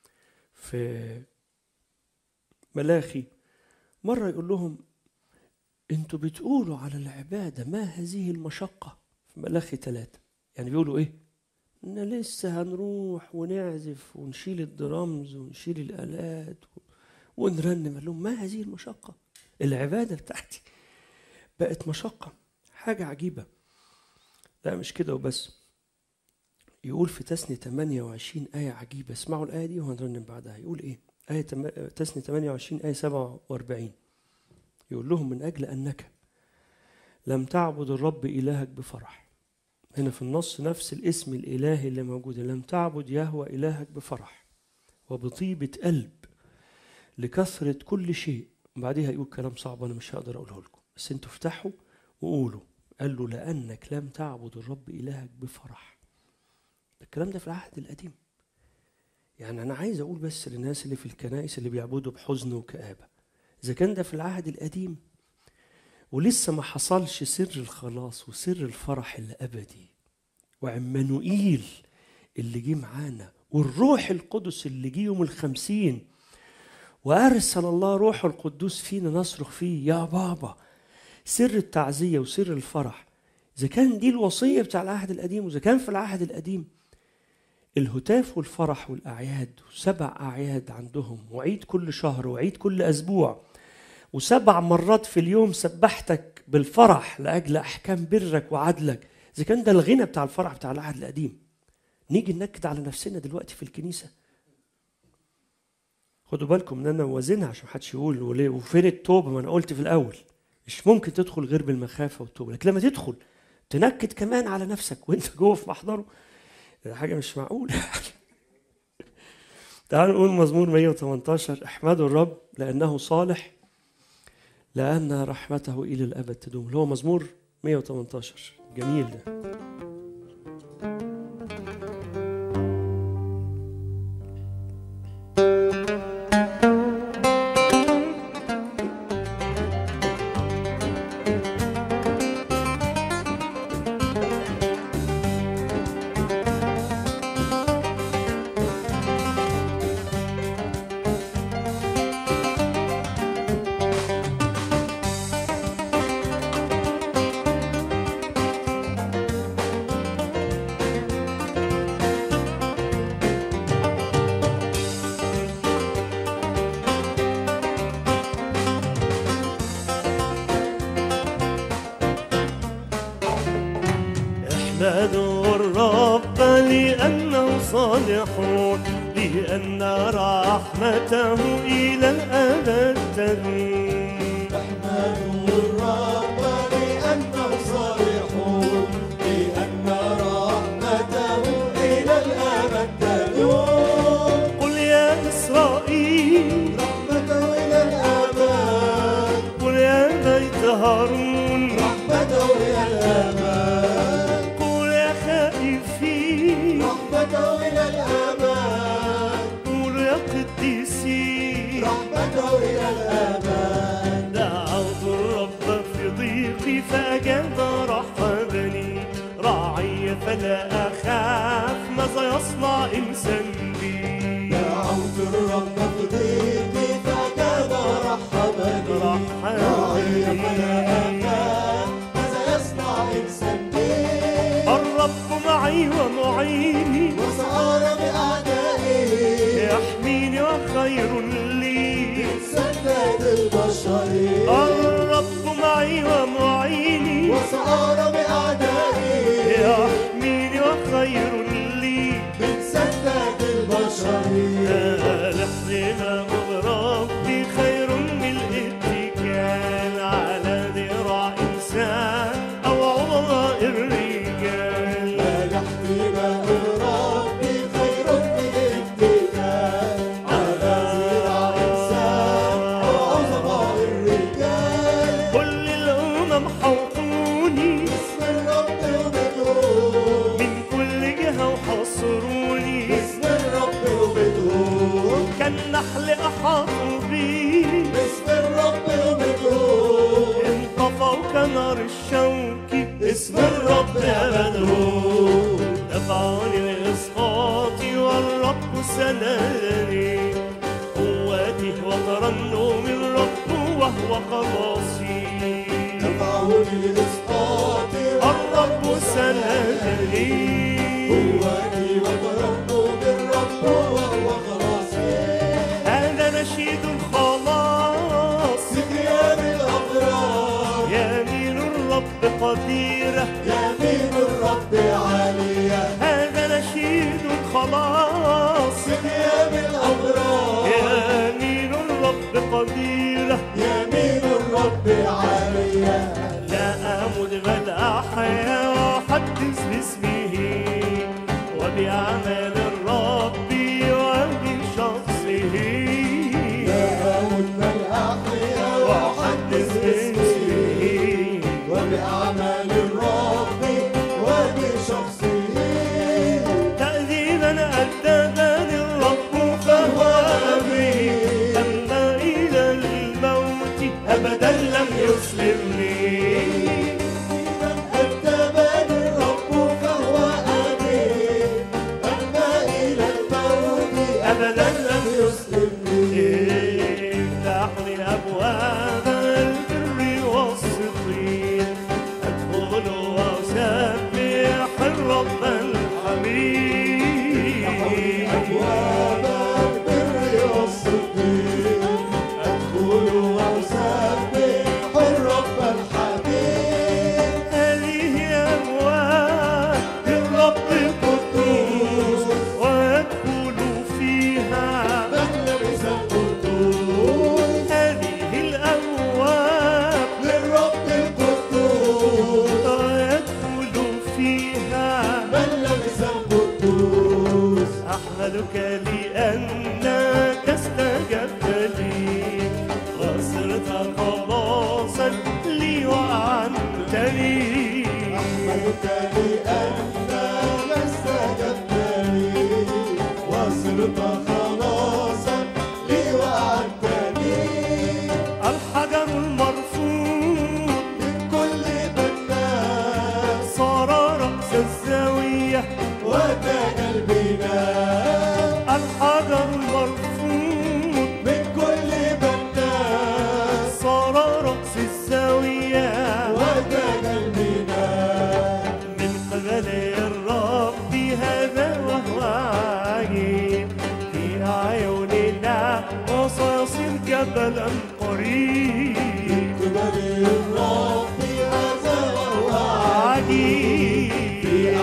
S1: في ملاخي مرة يقول لهم انتوا بتقولوا على العبادة ما هذه المشقة في ملاخي ثلاثة يعني بيقولوا ايه ان لسه هنروح ونعزف ونشيل الدرامز ونشيل الآلات ونرنم قال لهم ما هذه المشقة العبادة بتاعتي بقت مشقة حاجة عجيبة لا مش كده وبس يقول في تسني 28 آية عجيبة اسمعوا الآية دي وهنرنم بعدها يقول إيه آية تم... تسني 28 آية 47 يقول لهم من أجل أنك لم تعبد الرب إلهك بفرح هنا في النص نفس الاسم الإلهي اللي موجود لم تعبد يهوى إلهك بفرح وبطيبة قلب لكثرة كل شيء بعدها يقول كلام صعب أنا مش هقدر أقوله لكم بس أنتوا افتحوا وقولوا قال له لأنك لم تعبد الرب إلهك بفرح الكلام ده في العهد القديم يعني أنا عايز أقول بس للناس اللي في الكنائس اللي بيعبدوا بحزن وكآبة إذا كان ده في العهد القديم ولسه ما حصلش سر الخلاص وسر الفرح الأبدي وعمانوئيل اللي جه معانا والروح القدس اللي جه يوم الخمسين وأرسل الله روحه القدوس فينا نصرخ فيه يا بابا سر التعزية وسر الفرح إذا كان دي الوصية بتاع العهد القديم وإذا كان في العهد القديم الهتاف والفرح والأعياد وسبع أعياد عندهم وعيد كل شهر وعيد كل أسبوع وسبع مرات في اليوم سبحتك بالفرح لأجل أحكام برك وعدلك إذا كان ده الغنى بتاع الفرح بتاع العهد القديم نيجي ننكد على نفسنا دلوقتي في الكنيسة خدوا بالكم ان انا وازنها عشان محدش يقول وليه وفين التوبه ما انا قلت في الاول مش ممكن تدخل غير بالمخافه والتوبه لكن لما تدخل تنكد كمان على نفسك وانت جوه في محضره ده حاجه مش معقوله تعالوا نقول مزمور 118 احمدوا الرب لانه صالح لان رحمته الى الابد تدوم اللي هو مزمور 118 جميل ده
S3: احمدوا الرب لأنه صالح لأن رحمته إلى الأبد تدوم
S2: احمدوا الرب لأنه صالح لأن رحمته إلى الأبد تدوم
S3: قل يا إسرائيل
S2: رحمته إلى الأبد
S3: قل يا بيت هارون
S2: رحمته إلى الأبد
S3: قل يا خائفين
S2: رحمته إلى الأبد
S3: قل يا قديسين
S2: رحمته إلى الأبد
S3: دعوت الرب في ضيقي فأجاب رحبني راعي فلا أخاف ماذا يصنع إنسان بي
S2: دعوت الرب في ضيقي فأجاب رحبني راعي فلا
S3: رحبني
S2: أخاف ماذا يصنع إنسان بي
S3: الرب معي ومعيني
S2: وسأرى بأعدائي
S3: يحميني وخير لي
S2: سداد البشر
S3: الرب معي ومعيني
S2: وسأرى بأعدائي
S3: يحميني وخير لي
S2: من سداد البشر
S3: الاحتمام بربي خير من الاتكال على ذراع انسان او عظماء الرجال
S2: الاحتمال ربي خير من الاتكال على ذراع إنسان وعظماء الرجال
S3: كل الامم حوطوني
S2: اسم الرب وبدون
S3: من كل جهه وحصروني
S2: اسم الرب وبدون
S3: كالنحل احاطوا بي
S2: اسم الرب وبدون
S3: انطفوا كنار الشوك
S2: اسم الرب مدعو
S3: دفعني لإسقاطي والرب سندني قوتي وترنم الرب وهو خلاصي
S2: دفعوني لإسقاطي
S3: الرب سندني
S2: قوتي وترنم الرب وهو خلاصي
S3: هذا نشيد الخلاص
S2: سقيان الأبرار
S3: يمين الرب قديرة
S2: يمين الرب عالية
S3: هذا نشيد الخلاص
S2: سقيان الأبرار
S3: يمين الرب قديرة
S2: يمين الرب عالية
S3: لا أموت بل أحيا وأحدث باسمه وبأعمال الرب وبشخصه
S2: لا أموت بل أحيا وأحدث باسمه وبأعمال الرب وبشخصه
S3: تأذيبا أدبني الرب فهو أبي أما إلى الموت أبدا لم يسلمني
S2: أدبني الرب فهو أبي أما إلى الموت
S3: أبدا لم
S2: يسلمني
S3: افتح لي أبواب البر والصديق أدخل وأسبح الرب الحميد
S2: أبواب البر والصديق أدخل وأسبح الرب الحبيب
S3: هذه أبواب الرب القدوس وأدخل فيها
S2: من لبس القدوس
S3: هذه الأبواب
S2: للرب القدوس
S3: ويدخل فيها
S2: من لبس القدوس
S3: أحمدك لأنك استجبت لي وصرت خلاصا لي وعنتني
S2: أحمدك لأنك استجبت لي وصرت خلاصا لي وعنتني
S3: الحجر المرفوض
S2: من كل بناء
S3: صار رأس الزاوية
S2: وتاج البناء
S3: الحجر المرفوض
S2: من كل بناء
S3: صار رأس الزاوية
S2: وتاج البناء
S3: من قبل الرب هذا وهو عجيب في أعيننا وسيصير جبلا قريب
S2: قبل الرب هذا وهو
S3: عجيب
S2: في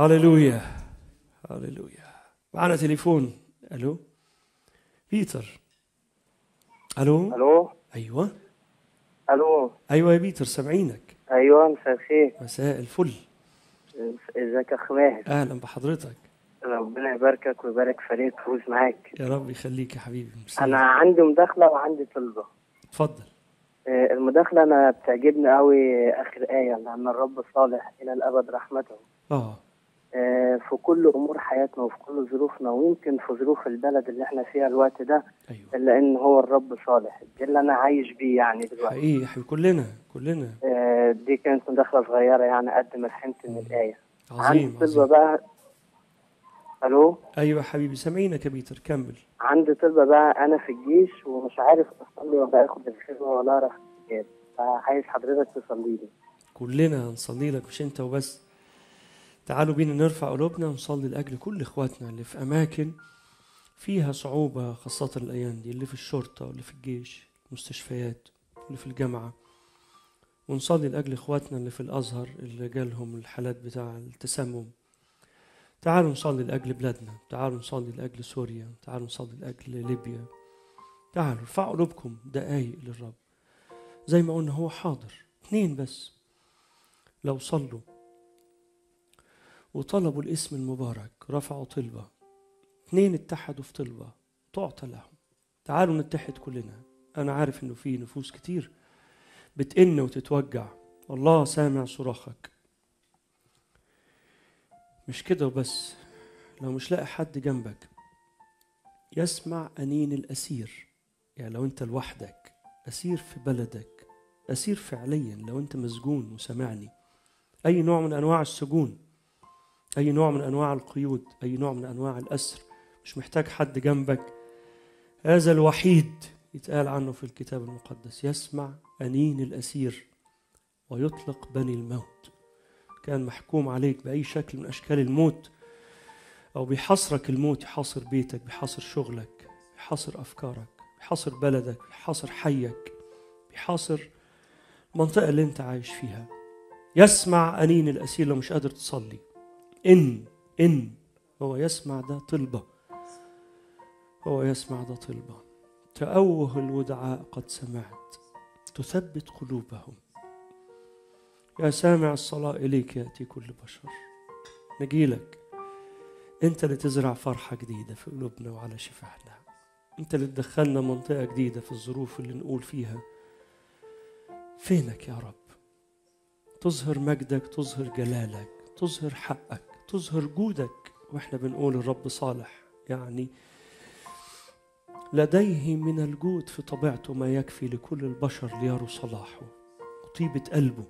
S1: هللويا هللويا معنا تليفون الو بيتر الو
S4: الو
S1: ايوه
S4: الو
S1: ايوه يا بيتر سامعينك
S4: ايوه مساء الخير
S1: مساء الفل
S4: ازيك يا اخ ماهر
S1: اهلا بحضرتك
S4: ربنا يباركك ويبارك فريق فوز معاك
S1: يا رب يخليك يا حبيبي ميرسي.
S4: انا عندي مداخله وعندي طلبه
S1: اتفضل
S4: آه، المداخله انا بتعجبني قوي اخر ايه لان الرب صالح الى الابد رحمته
S1: اه
S4: آه، في كل امور حياتنا وفي كل ظروفنا ويمكن في ظروف البلد اللي احنا فيها الوقت ده
S1: ايوه
S4: الا ان هو الرب صالح ده اللي انا عايش بيه يعني دلوقتي
S1: حقيقي حبيبي كلنا كلنا
S4: آه، دي كانت مداخله صغيره يعني قد ما فهمت من الايه عندي
S1: عظيم
S4: طلبه
S1: عظيم
S4: بقى الو
S1: ايوه يا حبيبي سامعينك يا بيتر كمل
S4: عندي طلبة بقى أنا في الجيش ومش عارف أصلي ولا آخد الخدمة ولا أعرف الكتاب فعايز حضرتك تصلي لي
S1: كلنا هنصلي لك مش انت وبس تعالوا بينا نرفع قلوبنا ونصلي لاجل كل اخواتنا اللي في اماكن فيها صعوبة خاصة الأيام دي اللي في الشرطة واللي في الجيش المستشفيات واللي في الجامعة ونصلي لأجل إخواتنا اللي في الأزهر اللي جالهم الحالات بتاع التسمم تعالوا نصلي لأجل بلادنا تعالوا نصلي لأجل سوريا تعالوا نصلي لأجل ليبيا تعالوا ارفعوا قلوبكم دقايق للرب زي ما قلنا هو حاضر اتنين بس لو صلوا وطلبوا الاسم المبارك رفعوا طلبة اتنين اتحدوا في طلبة تعطى لهم تعالوا نتحد كلنا أنا عارف إنه في نفوس كتير بتئن وتتوجع الله سامع صراخك مش كده وبس لو مش لاقي حد جنبك يسمع أنين الأسير يعني لو أنت لوحدك أسير في بلدك أسير فعليا لو أنت مسجون وسامعني أي نوع من أنواع السجون أي نوع من أنواع القيود أي نوع من أنواع الأسر مش محتاج حد جنبك هذا الوحيد يتقال عنه في الكتاب المقدس يسمع أنين الأسير ويطلق بني الموت كان محكوم عليك بأي شكل من أشكال الموت أو بيحاصرك الموت يحاصر بيتك بيحاصر شغلك بيحاصر أفكارك بيحاصر بلدك بيحاصر حيك بيحاصر المنطقة اللي أنت عايش فيها يسمع أنين الأسير لو مش قادر تصلي إن إن هو يسمع ده طلبة هو يسمع ده طلبة تأوه الودعاء قد سمعت تثبت قلوبهم يا سامع الصلاة إليك يأتي كل بشر نجيلك أنت اللي تزرع فرحة جديدة في قلوبنا وعلى شفاهنا أنت اللي تدخلنا منطقة جديدة في الظروف اللي نقول فيها فينك يا رب تظهر مجدك تظهر جلالك تظهر حقك تظهر جودك واحنا بنقول الرب صالح يعني لديه من الجود في طبيعته ما يكفي لكل البشر ليروا صلاحه وطيبة قلبه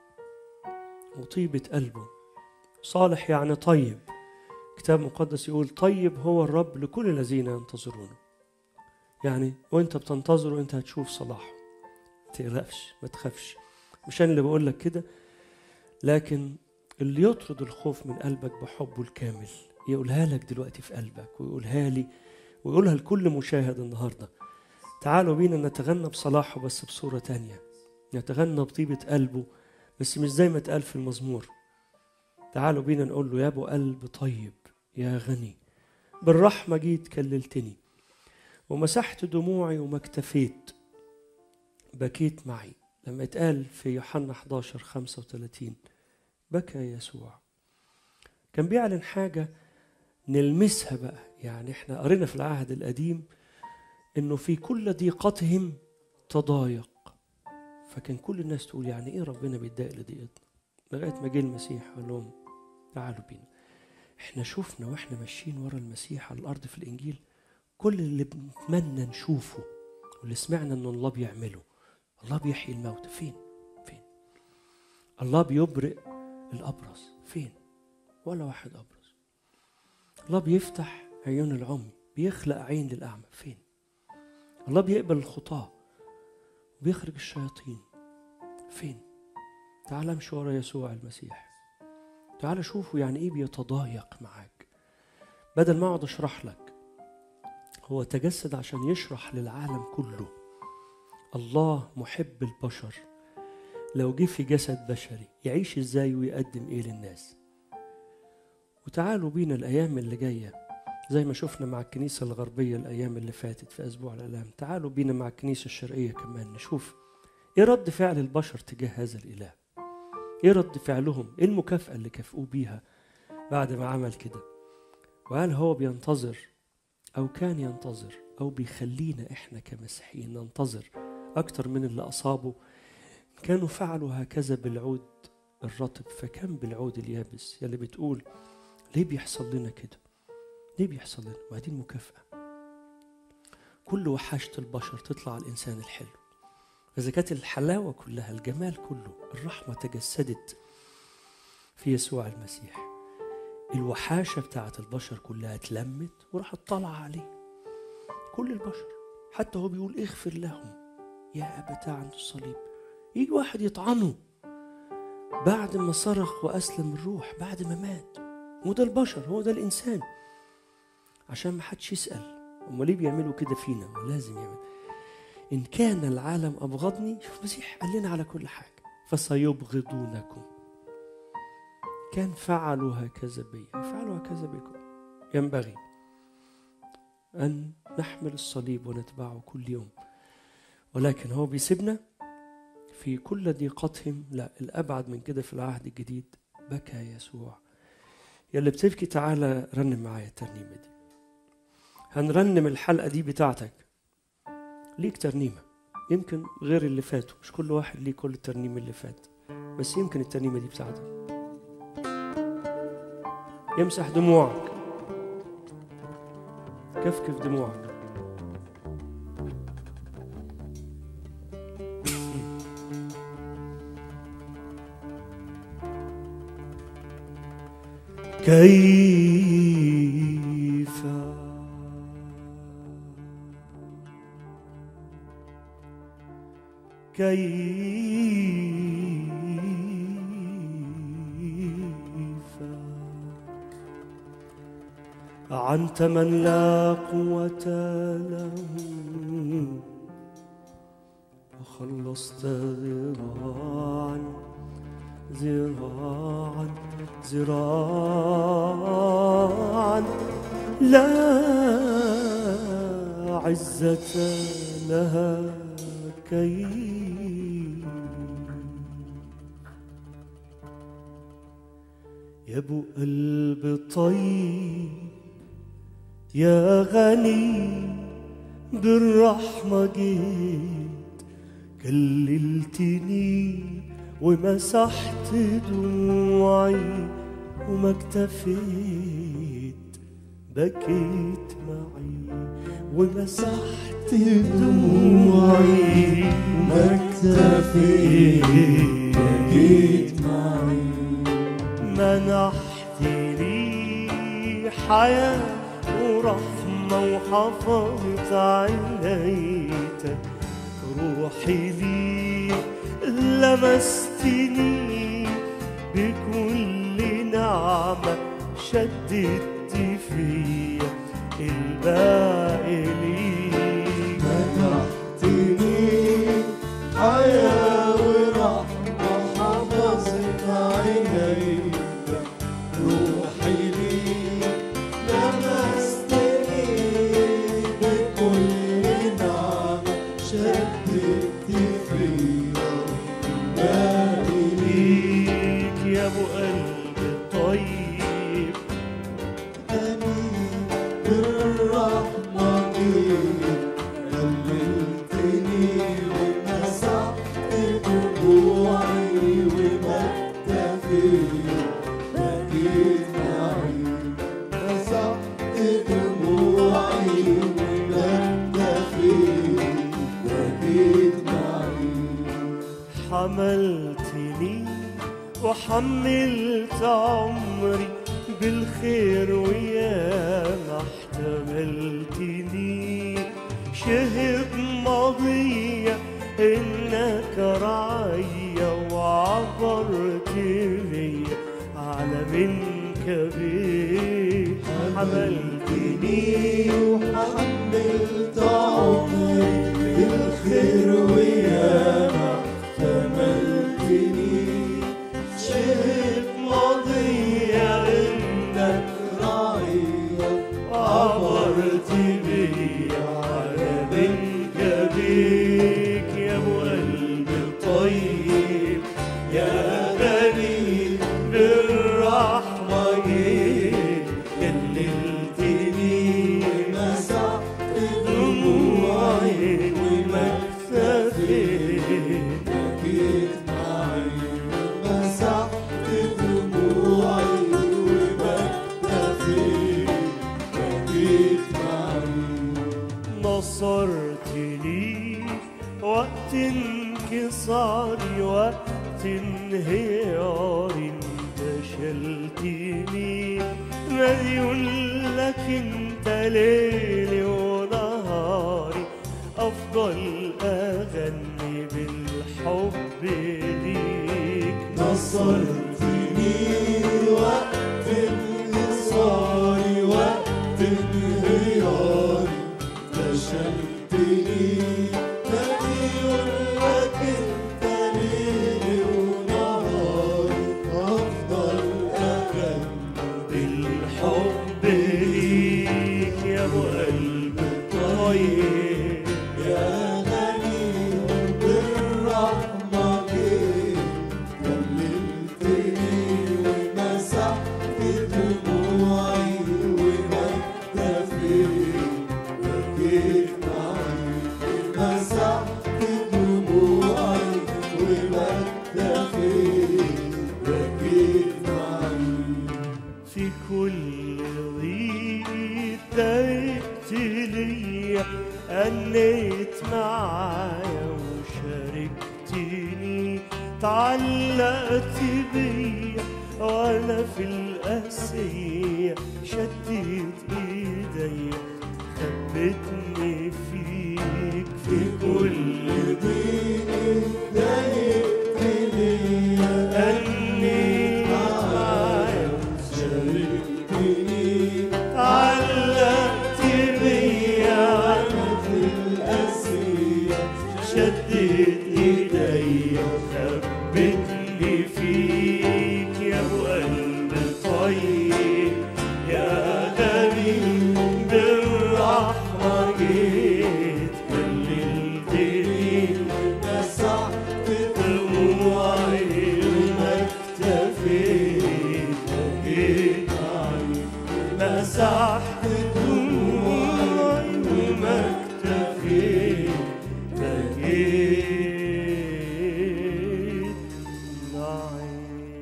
S1: وطيبة قلبه صالح يعني طيب كتاب مقدس يقول طيب هو الرب لكل الذين ينتظرونه يعني وانت بتنتظره انت هتشوف صلاحه ما تقلقش ما تخافش مش انا اللي بقول لك كده لكن اللي يطرد الخوف من قلبك بحبه الكامل يقولها لك دلوقتي في قلبك ويقولها لي ويقولها لكل مشاهد النهارده تعالوا بينا نتغنى بصلاحه بس بصورة تانية نتغنى بطيبة قلبه بس مش زي ما اتقال في المزمور تعالوا بينا نقول له يا ابو قلب طيب يا غني بالرحمة جيت كللتني ومسحت دموعي وما اكتفيت بكيت معي لما اتقال في يوحنا 11 35 بكى يسوع كان بيعلن حاجة نلمسها بقى يعني احنا قرينا في العهد القديم انه في كل ضيقتهم تضايق فكان كل الناس تقول يعني ايه ربنا بيتضايق لضيقتنا لغايه ما جه المسيح قال لهم تعالوا بينا احنا شفنا واحنا ماشيين ورا المسيح على الارض في الانجيل كل اللي بنتمنى نشوفه واللي سمعنا ان الله بيعمله الله بيحيي الموتى فين فين الله بيبرئ الابرص فين ولا واحد ابرص الله بيفتح عيون العمي بيخلق عين للاعمى فين الله بيقبل الخطاه وبيخرج الشياطين فين تعال امشي ورا يسوع المسيح تعال شوفوا يعني ايه بيتضايق معاك بدل ما اقعد اشرح لك هو تجسد عشان يشرح للعالم كله الله محب البشر لو جه في جسد بشري يعيش ازاي ويقدم ايه للناس وتعالوا بينا الأيام اللي جاية زي ما شفنا مع الكنيسة الغربية الأيام اللي فاتت في أسبوع الآلام تعالوا بينا مع الكنيسة الشرقية كمان نشوف إيه رد فعل البشر تجاه هذا الإله إيه رد فعلهم إيه المكافأة اللي كافئوه بيها بعد ما عمل كده وهل هو بينتظر أو كان ينتظر أو بيخلينا إحنا كمسيحيين ننتظر أكتر من اللي أصابه كانوا فعلوا هكذا بالعود الرطب فكم بالعود اليابس يلي بتقول ليه بيحصل لنا كده ليه بيحصل لنا وهذه المكافأة كل وحشة البشر تطلع على الإنسان الحلو فإذا كانت الحلاوة كلها الجمال كله الرحمة تجسدت في يسوع المسيح الوحاشة بتاعت البشر كلها اتلمت وراحت طالعة عليه كل البشر حتى هو بيقول اغفر لهم يا أبتاه عند الصليب يجي واحد يطعنه بعد ما صرخ وأسلم الروح بعد ما مات وده البشر هو ده الإنسان عشان ما حدش يسأل هم ليه بيعملوا كده فينا ولازم يعمل إن كان العالم أبغضني شوف المسيح قال لنا على كل حاجة فسيبغضونكم كان فعلوا هكذا بي يفعلوا هكذا بكم ينبغي أن نحمل الصليب ونتبعه كل يوم ولكن هو بيسيبنا في كل ضيقتهم لا الأبعد من كده في العهد الجديد بكى يسوع يلي بتبكي تعالى رنم معايا الترنيمة دي هنرنم الحلقة دي بتاعتك ليك ترنيمة يمكن غير اللي فاتوا مش كل واحد ليه كل الترنيم اللي فات بس يمكن الترنيمة دي بتاعتك يمسح دموعك كفكف دموعك كيف كيف عنت من لا قوة له وخلصت ذراعا ذراعا ذراعا لا عزة لها كي يا ابو قلب طيب يا غني بالرحمة جيت كللتني ومسحت دموعي وما اكتفيت بكيت معي ومسحت دموعي
S2: ما اكتفيت بكيت معي
S3: منحت لي حياة ورحمة وحفظت عينيتك روحي لي لمستني بكل نعمة شددت فيا الباقي ليك
S2: منحتني حياة ورحمة حفظت عينيك روحي ليك لمستني بكل نعمة شددت فيا باقي
S3: ليك يا ابو قلب طيب
S2: أمين بالرحمة جيت كلمتني ومسحت دموعي وما اكتفيت بكيت معي مسحت دموعي وما اكتفيت بكيت معي
S3: حملتني وحملت عمري بالخير ويا ما احتملتني شهد ماضية انك رعية وعبرت بيا على منك بيت حملتني
S2: وحملت عمري بالخير وياما احتملتني
S3: شهد ماضية انك مديون لك انت ليلي ونهاري افضل اغني بالحب ليك
S2: نصرتني وقت انتصاري وقت انهياري نشلتني مديون لك انت ليلي ونهاري افضل اغني
S3: بالحب ليك يا ابو قلب طيب
S2: يا غني بالرحمة جيت كلمتني ومسحت دموعي واكتفيت بكيت معي مسحت دموعي واكتفيت بكيت معي
S3: في كل ضيق ضايقت ليا أنيت معايا وشاركتني تعلقت بيا وأنا في القاسية شديت إيديا ثبتني فيك في كل
S2: ضيق ضايقت ليا
S3: أنيت معايا
S2: شاركتني
S3: علقت بيا
S2: في القاسية
S3: شدت ايديا خبتني فيك يا ابو قلب طيب يا غبي بالرحمة جيت كلمتني
S2: مسحت
S3: دموعي وما اكتفيت بكيت مسحت دموعي وما اكتفيت بكيت معي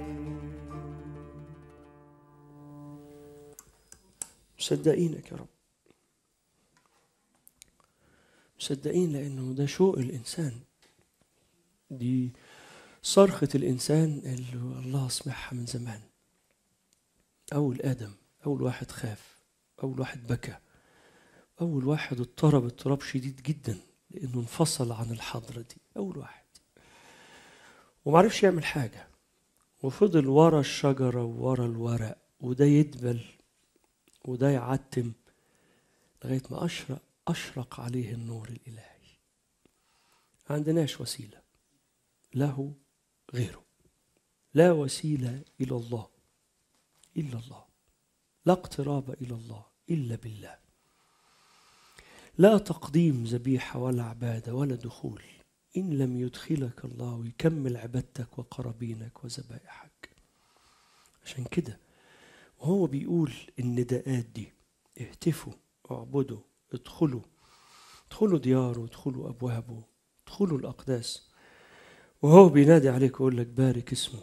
S1: مصدقينك يا رب مصدقين لأنه ده شوق الإنسان دي صرخة الإنسان اللي الله سمعها من زمان أول آدم أول واحد خاف أول واحد بكى أول واحد اضطرب اضطراب شديد جدا لأنه انفصل عن الحضرة دي أول واحد ومعرفش يعمل حاجة وفضل ورا الشجرة وورا الورق وده يدبل وده يعتم لغاية ما أشرق أشرق عليه النور الإلهي ما عندناش وسيلة له غيره لا وسيلة إلى الله إلا الله لا اقتراب إلى الله إلا بالله لا تقديم ذبيحة ولا عبادة ولا دخول إن لم يدخلك الله ويكمل عبادتك وقرابينك وذبائحك عشان كده وهو بيقول النداءات دي اهتفوا اعبدوا ادخلوا ادخلوا دياره ادخلوا ابوابه ادخلوا الاقداس وهو بينادي عليك ويقول لك بارك اسمه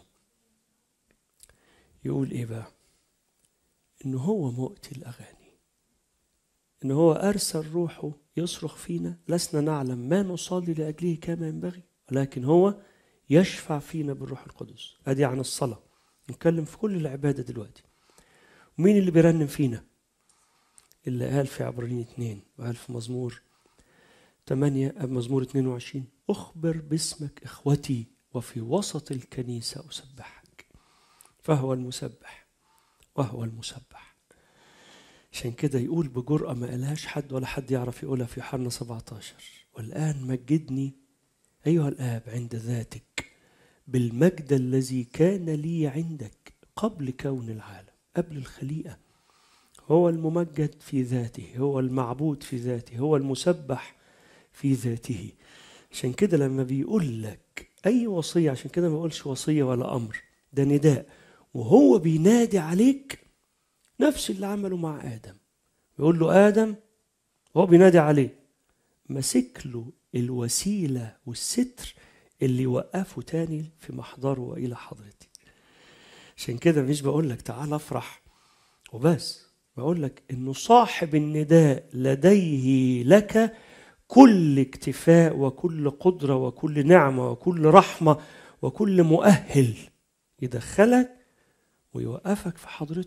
S1: يقول ايه بقى انه هو مؤتي الاغاني انه هو ارسل روحه يصرخ فينا لسنا نعلم ما نصلي لاجله كما ينبغي ولكن هو يشفع فينا بالروح القدس ادي عن الصلاه نتكلم في كل العباده دلوقتي ومين اللي بيرنم فينا اللي قال في عبرانيين اتنين وقال في مزمور 8 مزمور 22 أخبر باسمك إخوتي وفي وسط الكنيسة أسبحك فهو المسبح وهو المسبح عشان كده يقول بجرأة ما قالهاش حد ولا حد يعرف يقولها في يوحنا 17 والآن مجدني أيها الآب عند ذاتك بالمجد الذي كان لي عندك قبل كون العالم قبل الخليقة هو الممجد في ذاته هو المعبود في ذاته هو المسبح في ذاته عشان كده لما بيقول لك أي وصية عشان كده ما يقولش وصية ولا أمر ده نداء وهو بينادي عليك نفس اللي عمله مع آدم يقول له آدم وهو بينادي عليه مسك له الوسيلة والستر اللي يوقفه تاني في محضره وإلى حضرتي عشان كده مش بقول لك تعال افرح وبس بقول لك انه صاحب النداء لديه لك كل اكتفاء وكل قدرة وكل نعمة وكل رحمة وكل مؤهل يدخلك ويوقفك في حضرته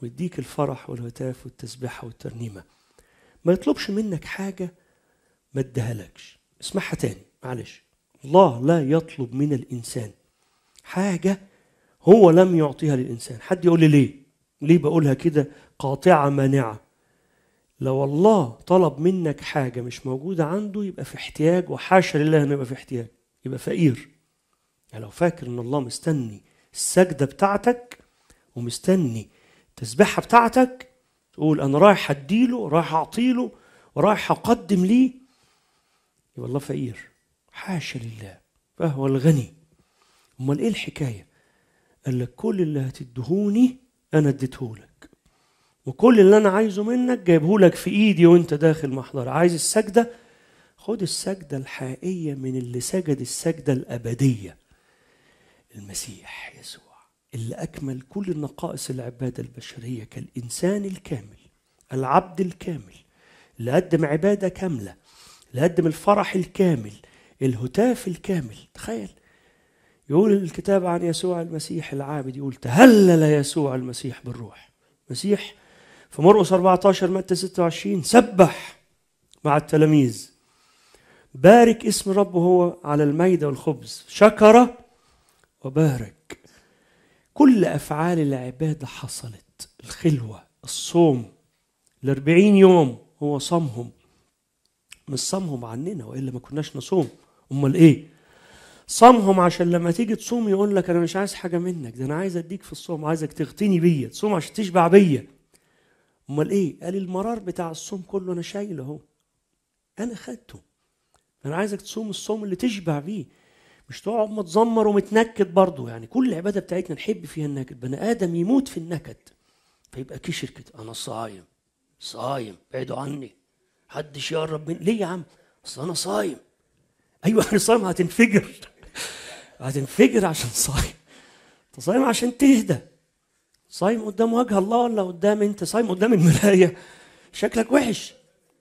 S1: ويديك الفرح والهتاف والتسبيحة والترنيمة ما يطلبش منك حاجة ما ادهالكش اسمعها تاني معلش الله لا يطلب من الإنسان حاجة هو لم يعطيها للإنسان حد يقول لي ليه ليه بقولها كده قاطعة مانعة لو الله طلب منك حاجة مش موجودة عنده يبقى في احتياج وحاشا لله انه يبقى في احتياج يبقى فقير يعني لو فاكر ان الله مستني السجدة بتاعتك ومستني التسبيحة بتاعتك تقول انا رايح اديله رايح اعطيله ورايح اقدم ليه يبقى الله فقير حاشا لله فهو الغني امال ايه الحكايه قال لك كل اللي هتدهوني انا اديتهولك وكل اللي انا عايزه منك جايبهولك في ايدي وانت داخل محضر عايز السجده خد السجده الحقيقيه من اللي سجد السجده الابديه المسيح يسوع اللي اكمل كل النقائص العباده البشريه كالانسان الكامل العبد الكامل اللي قدم عباده كامله اللي قدم الفرح الكامل الهتاف الكامل تخيل يقول الكتاب عن يسوع المسيح العابد يقول تهلل يسوع المسيح بالروح مسيح في مرقس 14 متى 26 سبح مع التلاميذ بارك اسم ربه هو على الميدة والخبز شكر وبارك كل أفعال العبادة حصلت الخلوة الصوم الأربعين يوم هو صامهم مش صامهم عننا وإلا ما كناش نصوم أمال إيه صامهم عشان لما تيجي تصوم يقول لك انا مش عايز حاجه منك ده انا عايز اديك في الصوم عايزك تغتني بيا تصوم عشان تشبع بيا امال ايه قال المرار بتاع الصوم كله انا شايله اهو انا خدته انا عايزك تصوم الصوم اللي تشبع بيه مش تقعد متذمر ومتنكد برضه يعني كل العباده بتاعتنا نحب فيها النكد بني ادم يموت في النكد فيبقى كشر كده انا صايم صايم بعدوا عني محدش يقرب من ليه يا عم اصل انا صايم ايوه انا صايم هتنفجر هتنفجر عشان صايم انت صايم عشان تهدى صايم قدام وجه الله ولا قدام انت صايم قدام المرايه شكلك وحش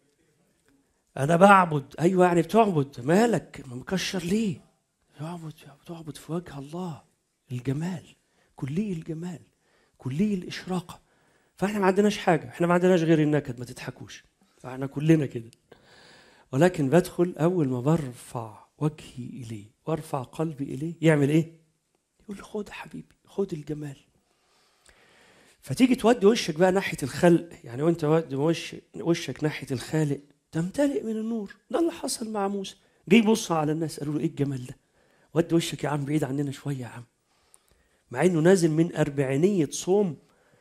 S1: انا بعبد ايوه يعني بتعبد مالك مكشر ليه بتعبد بتعبد في وجه الله الجمال كلي الجمال كلي الاشراقه فاحنا ما عندناش حاجه احنا ما عندناش غير النكد ما تضحكوش فاحنا كلنا كده ولكن بدخل اول ما برفع وجهي اليه وارفع قلبي اليه يعمل ايه يقول لي خد يا حبيبي خد الجمال فتيجي تودي وشك بقى ناحيه الخلق يعني وانت ودي وش وشك ناحيه الخالق تمتلئ من النور ده اللي حصل مع موسى جه يبص على الناس قالوا له ايه الجمال ده ودي وشك يا عم بعيد عننا شويه يا عم مع انه نازل من اربعينيه صوم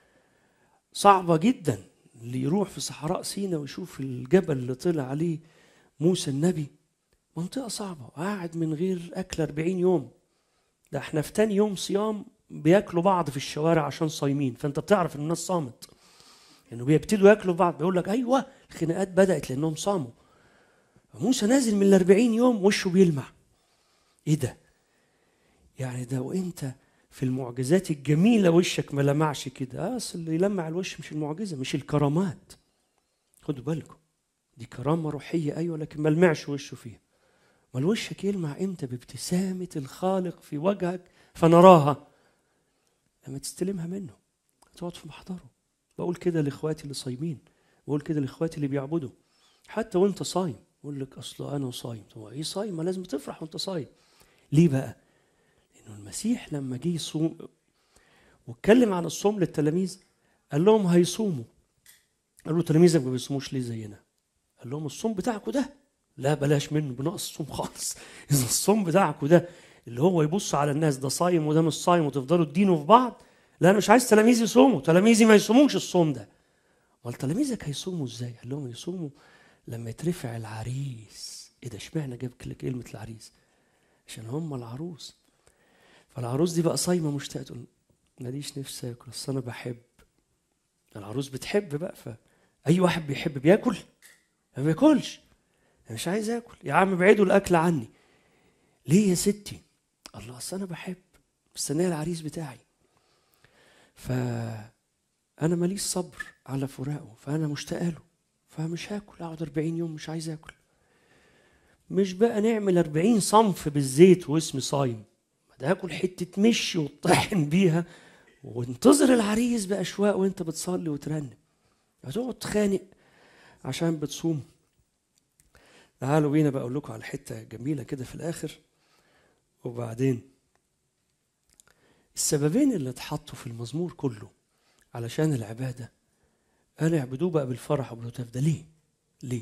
S1: صعبه جدا اللي يروح في صحراء سينا ويشوف الجبل اللي طلع عليه موسى النبي منطقة صعبة قاعد من غير أكل 40 يوم ده احنا في تاني يوم صيام بياكلوا بعض في الشوارع عشان صايمين فانت بتعرف ان الناس صامت انه بيبتدوا ياكلوا بعض بيقول لك ايوه الخناقات بدأت لانهم صاموا موسى نازل من ال 40 يوم وشه بيلمع ايه ده؟ يعني ده وانت في المعجزات الجميلة وشك ما لمعش كده اه اصل اللي يلمع الوش مش المعجزة مش الكرامات خدوا بالكم دي كرامة روحية أيوة لكن ما لمعش وشه فيها ما وشك يلمع امتى بابتسامة الخالق في وجهك فنراها لما تستلمها منه تقعد في محضره بقول كده لاخواتي اللي صايمين بقول كده لاخواتي اللي بيعبدوا حتى وانت صايم يقول لك اصل انا صايم طب ايه صايم ما لازم تفرح وانت صايم ليه بقى لانه المسيح لما جه يصوم واتكلم عن الصوم للتلاميذ قال لهم هيصوموا قالوا تلاميذك ما بيصوموش ليه زينا قال لهم الصوم بتاعكم ده لا بلاش منه بنقص الصوم خالص اذا الصوم بتاعكم ده اللي هو يبص على الناس ده صايم وده مش صايم وتفضلوا تدينوا في بعض لا انا مش عايز تلاميذي يصوموا تلاميذي ما يصوموش الصوم ده امال تلاميذك هيصوموا ازاي قال لهم يصوموا لما يترفع العريس ايه ده اشمعنى جاب كلمه العريس عشان هم العروس فالعروس دي بقى صايمه مشتاقه تقول ماليش نفسي اكل اصل انا بحب العروس بتحب بقى فاي واحد بيحب بياكل ما بياكلش أنا مش عايز اكل يا عم ابعدوا الاكل عني ليه يا ستي الله اصل انا بحب مستنيه العريس بتاعي فانا ماليش صبر على فراقه فانا مشتاقه له فمش هاكل اقعد 40 يوم مش عايز اكل مش بقى نعمل 40 صنف بالزيت واسمي صايم ده هاكل حته مشي وطحن بيها وانتظر العريس باشواق وانت بتصلي وترنم هتقعد تخانق عشان بتصوم تعالوا بينا بقول لكم على حته جميله كده في الاخر وبعدين السببين اللي اتحطوا في المزمور كله علشان العباده قال اعبدوه بقى بالفرح وبالهتاف ده ليه؟ ليه؟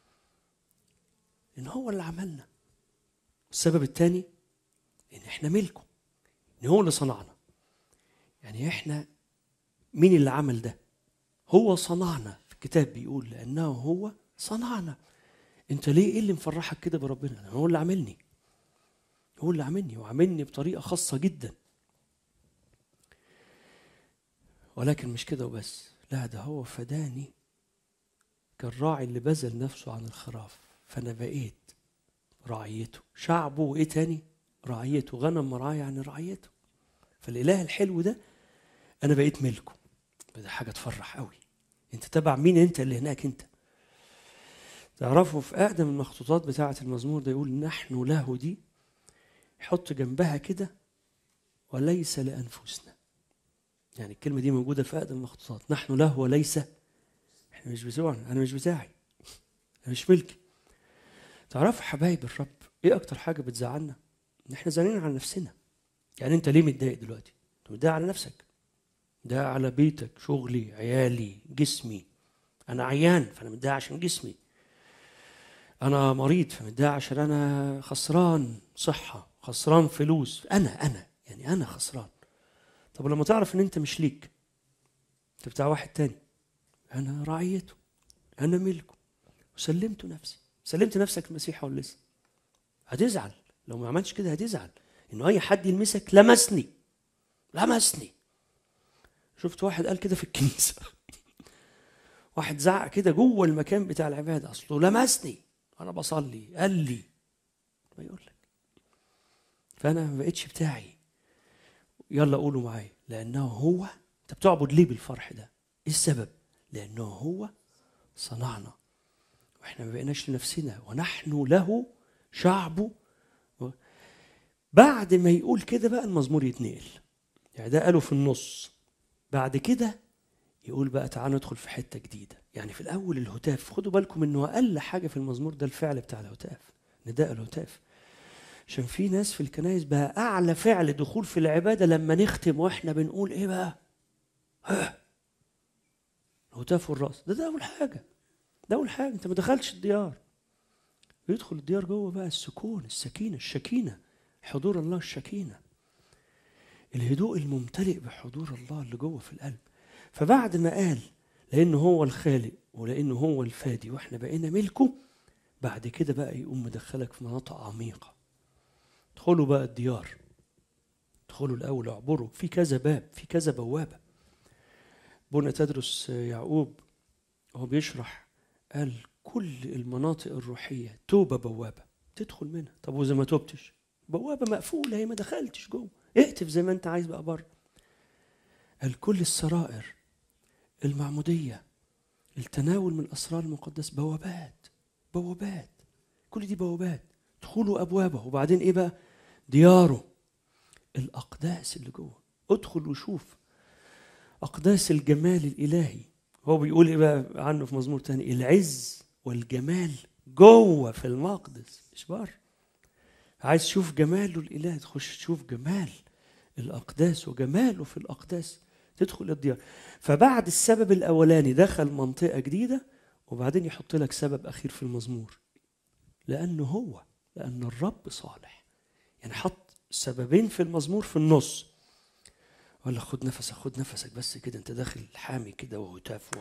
S1: لان هو اللي عملنا السبب الثاني ان احنا ملكه ان هو اللي صنعنا يعني احنا مين اللي عمل ده هو صنعنا في الكتاب بيقول لانه هو صنعنا انت ليه ايه اللي مفرحك كده بربنا هو اللي عاملني هو اللي عاملني وعاملني بطريقه خاصه جدا ولكن مش كده وبس لا ده هو فداني كالراعي اللي بذل نفسه عن الخراف فانا بقيت رعيته شعبه وايه تاني رعيته غنم مرعاه يعني رعيته فالاله الحلو ده انا بقيت ملكه ده حاجه تفرح قوي انت تبع مين انت اللي هناك انت تعرفوا في اقدم المخطوطات بتاعه المزمور ده يقول نحن له دي يحط جنبها كده وليس لانفسنا يعني الكلمه دي موجوده في اقدم المخطوطات نحن له وليس احنا مش بتوعنا انا مش بتاعي انا مش ملكي تعرفوا حبايب الرب ايه اكتر حاجه بتزعلنا ان احنا زعلانين على نفسنا يعني انت ليه متضايق دلوقتي انت متضايق على نفسك ده على بيتك شغلي عيالي جسمي انا عيان فانا متضايق عشان جسمي انا مريض فمتضايق عشان انا خسران صحه خسران فلوس انا انا يعني انا خسران طب لما تعرف ان انت مش ليك انت بتاع واحد تاني انا رعيته انا ملكه وسلمته نفسي سلمت نفسك المسيح ولا لسه هتزعل لو ما عملتش كده هتزعل انه اي حد يلمسك لمسني لمسني شفت واحد قال كده في الكنيسه واحد زعق كده جوه المكان بتاع العباده اصله لمسني انا بصلي قال لي ما يقول لك فانا ما بقتش بتاعي يلا قولوا معايا لانه هو انت بتعبد ليه بالفرح ده ايه السبب لانه هو صنعنا واحنا ما بقيناش لنفسنا ونحن له شعبه بعد ما يقول كده بقى المزمور يتنقل يعني ده قاله في النص بعد كده يقول بقى تعالوا ندخل في حته جديده يعني في الاول الهتاف خدوا بالكم انه اقل حاجه في المزمور ده الفعل بتاع الهتاف نداء الهتاف عشان في ناس في الكنائس بقى اعلى فعل دخول في العباده لما نختم واحنا بنقول ايه بقى ها الهتاف والراس ده ده اول حاجه ده اول حاجه انت ما دخلتش الديار يدخل الديار جوه بقى السكون السكينه الشكينه حضور الله الشكينه الهدوء الممتلئ بحضور الله اللي جوه في القلب فبعد ما قال لانه هو الخالق ولانه هو الفادي واحنا بقينا ملكه بعد كده بقى يقوم مدخلك في مناطق عميقه ادخلوا بقى الديار ادخلوا الاول اعبروا في كذا باب في كذا بوابه بنا تدرس يعقوب هو بيشرح قال كل المناطق الروحيه توبه بوابه تدخل منها طب واذا ما توبتش بوابه مقفوله هي ما دخلتش جوه اهتف زي ما انت عايز بقى بره قال كل السرائر المعموديه التناول من الاسرار المقدسه بوابات بوابات كل دي بوابات ادخلوا ابوابه وبعدين ايه بقى دياره الاقداس اللي جوه ادخل وشوف اقداس الجمال الالهي هو بيقول ايه بقى عنه في مزمور تاني العز والجمال جوه في المقدس مش بره عايز تشوف جماله الالهي تخش تشوف جمال الاقداس وجماله في الاقداس تدخل الديار فبعد السبب الاولاني دخل منطقه جديده وبعدين يحط لك سبب اخير في المزمور لانه هو لان الرب صالح يعني حط سببين في المزمور في النص ولا خد نفسك خد نفسك بس كده انت داخل حامي كده وهتاف و...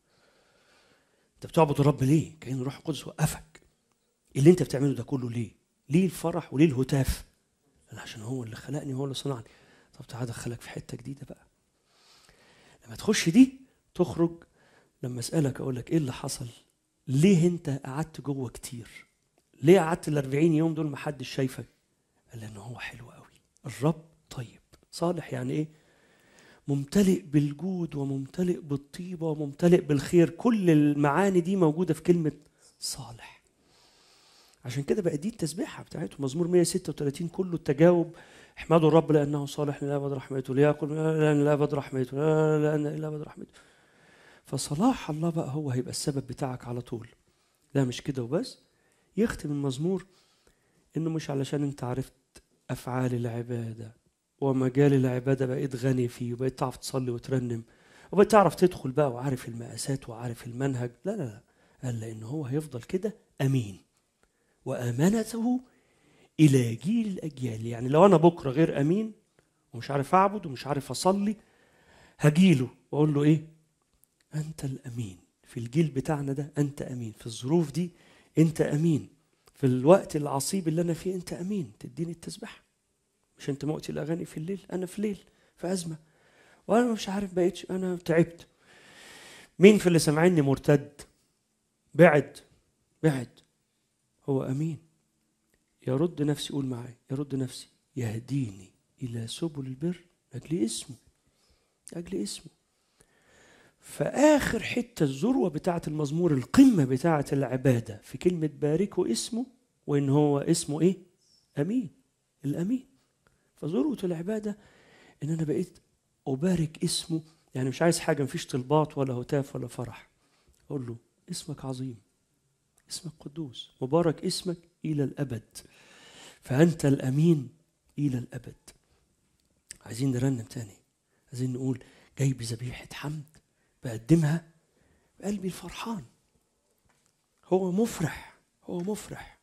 S1: انت بتعبد الرب ليه؟ كأن الروح القدس وقفك اللي انت بتعمله ده كله ليه؟ ليه الفرح وليه الهتاف؟ قال عشان هو اللي خلقني هو اللي صنعني طب تعالى ادخلك في حته جديده بقى لما تخش دي تخرج لما اسالك اقول لك ايه اللي حصل؟ ليه انت قعدت جوه كتير؟ ليه قعدت ال 40 يوم دول ما حدش شايفك؟ قال لان هو حلو قوي الرب طيب صالح يعني ايه؟ ممتلئ بالجود وممتلئ بالطيبة وممتلئ بالخير كل المعاني دي موجودة في كلمة صالح عشان كده بقى دي التسبيحة بتاعته مزمور 136 كله التجاوب احمدوا الرب لانه صالح للابد رحمته ليأكل لان الابد رحمته لا لان الابد رحمته فصلاح الله بقى هو هيبقى السبب بتاعك على طول لا مش كده وبس يختم المزمور انه مش علشان انت عرفت افعال العباده ومجال العباده بقيت غني فيه وبقيت تعرف تصلي وترنم وبقيت تعرف تدخل بقى وعارف المقاسات وعارف المنهج لا لا لا قال لان هو هيفضل كده امين وامانته الى جيل الاجيال يعني لو انا بكره غير امين ومش عارف اعبد ومش عارف اصلي هجيله واقول له ايه انت الامين في الجيل بتاعنا ده انت امين في الظروف دي انت امين في الوقت العصيب اللي انا فيه انت امين تديني التسبيح مش انت مؤتي الاغاني في الليل انا في ليل في ازمه وانا مش عارف بقيتش انا تعبت مين في اللي سامعيني مرتد بعد بعد هو امين يرد نفسي قول معايا يرد نفسي يهديني الى سبل البر لاجل اسمه لاجل اسمه فآخر حتة الذروة بتاعة المزمور القمة بتاعة العبادة في كلمة باركوا اسمه وإن هو اسمه إيه؟ أمين الأمين فذروة العبادة إن أنا بقيت أبارك اسمه يعني مش عايز حاجة مفيش طلبات ولا هتاف ولا فرح أقول له اسمك عظيم اسمك قدوس مبارك اسمك إلى الأبد فأنت الأمين إلى الأبد عايزين نرنم تاني عايزين نقول جاي بذبيحة حمد بقدمها بقلبي الفرحان هو مفرح هو مفرح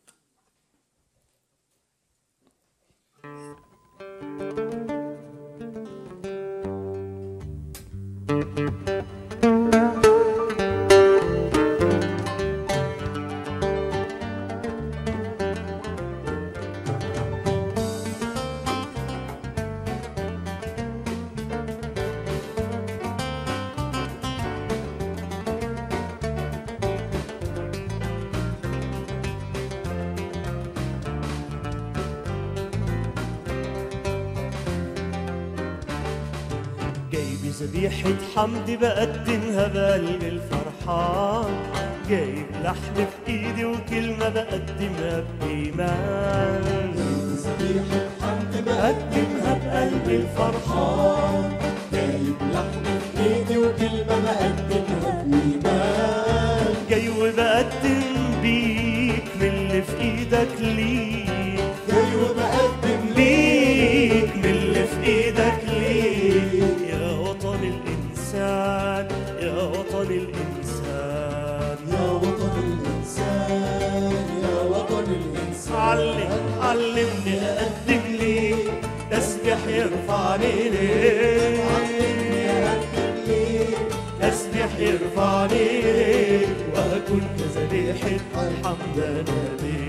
S3: جايب ذبيحة حمد بقدمها بقلب الفرحان جايب لحم في ايدي وكلمة بقدمها بإيمان
S2: ذبيحة حمد
S3: بقدمها بقلب الفرحان
S2: جايب لحم في ايدي وكلمة بقدمها بإيمان
S3: جاي وبقدم بيك من اللي في ايدك ليك
S2: جاي وبقدم
S3: ليك من اللي في ايدك ليك يا وطن الانسان يا وطن الانسان
S2: يا وطن الإنسان يا وطن الإنسان
S3: علم علمني اقدم ليك تسبح يرفعني ليك
S2: علمني أقدم ليك
S3: تسبح يرفعني ليك واكون كذبيحة حمد انا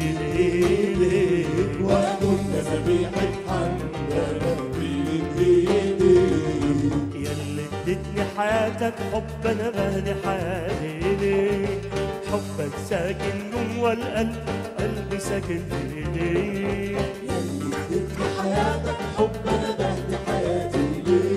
S3: بيديك
S2: وأكون كذبيحة حمد أنا بإيدي
S3: ياللي اديتني حياتك حب انا بهدي حياتي ليك حبك ساكن جوا القلب قلبي ساكن في ايديك
S2: يلي اديتني حياتك حب أنا بهدي حياتي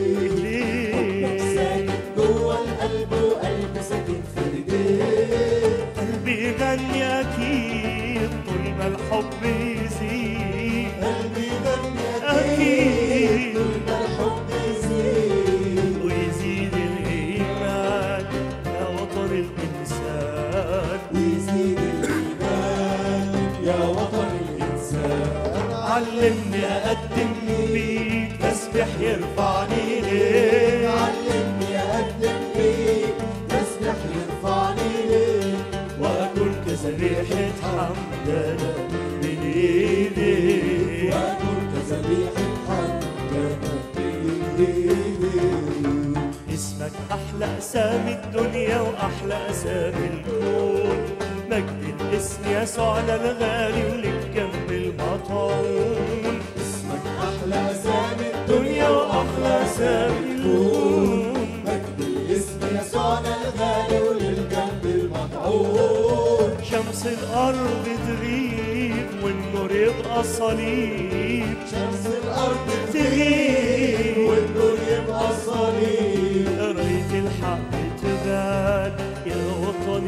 S2: ليك
S3: ليك
S2: ساكن جوا القلب وقلبي ساكن في ايديك
S3: قلبي يغني اكيد طول ما الحب يزيد
S2: قلبي غني
S3: أكيد.
S2: طول ما الحب يزيد
S3: ويزيد الايمان يا وطن الانسان
S2: ويزيد الإيمان يا وطن الإنسان
S3: علمني اقدم ليك تسبح يرفعني ليك
S2: علمني أقدم ليك تسبح يرفعني ليك
S3: واكون كذبيحة حمد انا من ايديك
S2: وأكون كذبيحة حمد أنا بإيديك
S3: اسمك احلى اسامي الدنيا واحلى اسامي الكون مجد الاسم يسوعنا الغالي ولك جنب المطعون
S2: اسمك أحلى أسامي
S3: دنيا واحلى اسامي الكون
S2: مجد الاسم يسوعنا الغالي وللقلب المطعون
S3: شمس الارض تغيب والنور يبقى صليب
S2: شمس الأرض
S3: تغيب
S2: والنور يبقى صليب
S3: راية الحق تبان يا وطن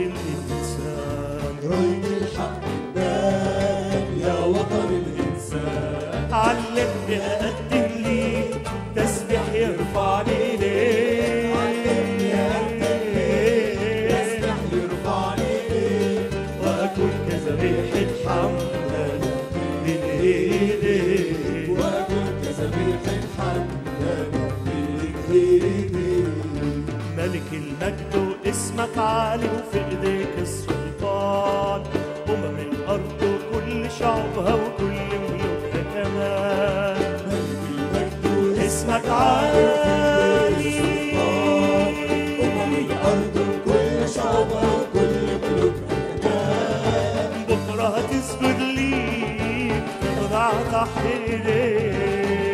S3: الانسان
S2: راية الحق تبان يا وطن الإنسان
S3: علم علمني أقدم ليك تسبيح يرفعني ليك وأكون كذبيحة حمدا من إيديك ملك المجد واسمك عالي وفي ايديك السلطان امم الارض وكل شعبها وكل ملوكها كمان اسمك عالي بكره هتسجد ليك تخضع تحت ايديك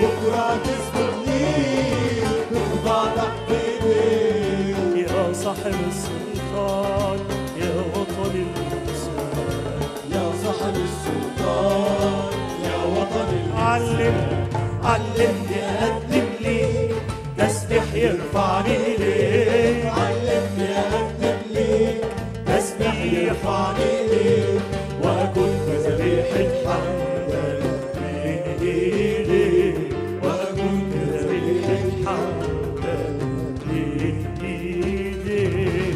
S3: يا صاحب السلطان يا وطن الانسان علم علمني اقدم ليك تسبيح يرفعني ليك تسبيح يرفعني ليك واكون كذبيحة حمدا بين ايديك واكون كذبيحة حمدا بين ايديك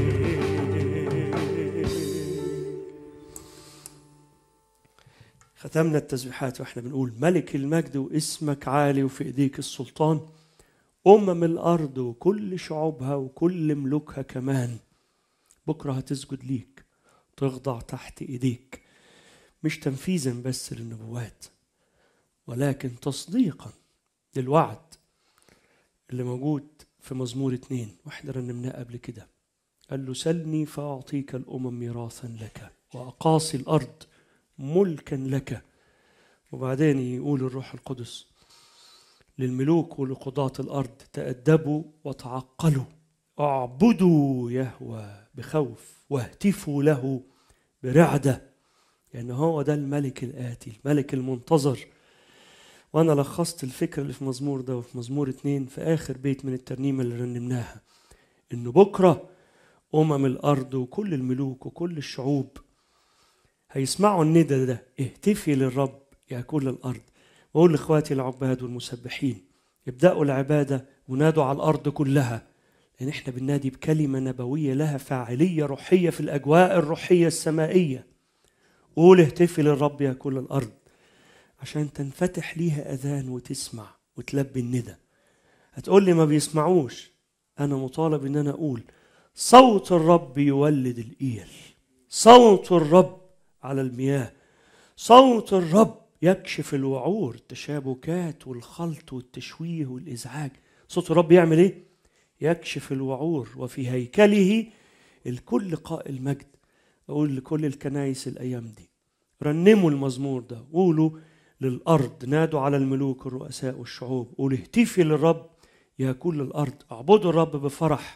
S3: ختمنا التسبيحات واحنا بنقول ملك المجد واسمك عالي وفي ايديك السلطان امم الارض وكل شعوبها وكل ملوكها كمان بكره هتسجد ليك تخضع تحت ايديك مش تنفيذا بس للنبوات ولكن تصديقا للوعد اللي موجود في مزمور اتنين واحنا رنمناه قبل كده قال له سلني فأعطيك الأمم ميراثا لك وأقاصي الأرض ملكا لك وبعدين يقول الروح القدس للملوك ولقضاة الأرض تأدبوا وتعقلوا اعبدوا يهوى بخوف واهتفوا له برعدة لأن هو ده الملك الآتي الملك المنتظر وأنا لخصت الفكرة اللي في مزمور ده وفي مزمور اتنين في آخر بيت من الترنيمة اللي رنمناها إنه بكرة أمم الأرض وكل الملوك وكل الشعوب هيسمعوا الندى ده اهتفي للرب يا كل الأرض وأقول لإخواتي العباد والمسبحين ابدأوا العبادة ونادوا على الأرض كلها لأن إحنا بننادي بكلمة نبوية لها فاعلية روحية في الأجواء الروحية السمائية قول اهتفي للرب يا كل الأرض عشان تنفتح ليها أذان وتسمع وتلبي الندى هتقول لي ما بيسمعوش أنا مطالب إن أنا أقول صوت الرب يولد الإيل صوت الرب على المياه صوت الرب يكشف الوعور التشابكات والخلط والتشويه والإزعاج صوت الرب يعمل إيه؟ يكشف الوعور وفي هيكله الكل قائل مجد أقول لكل الكنايس الأيام دي رنموا المزمور ده قولوا للأرض نادوا على الملوك الرؤساء والشعوب قولوا اهتفي للرب يا كل الأرض اعبدوا الرب بفرح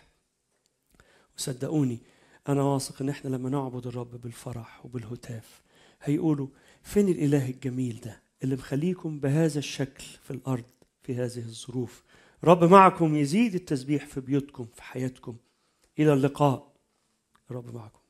S3: وصدقوني أنا واثق إن إحنا لما نعبد الرب بالفرح وبالهتاف هيقولوا فين الإله الجميل ده اللي مخليكم بهذا الشكل في الأرض في هذه الظروف رب معكم يزيد التسبيح في بيوتكم في حياتكم إلى اللقاء رب معكم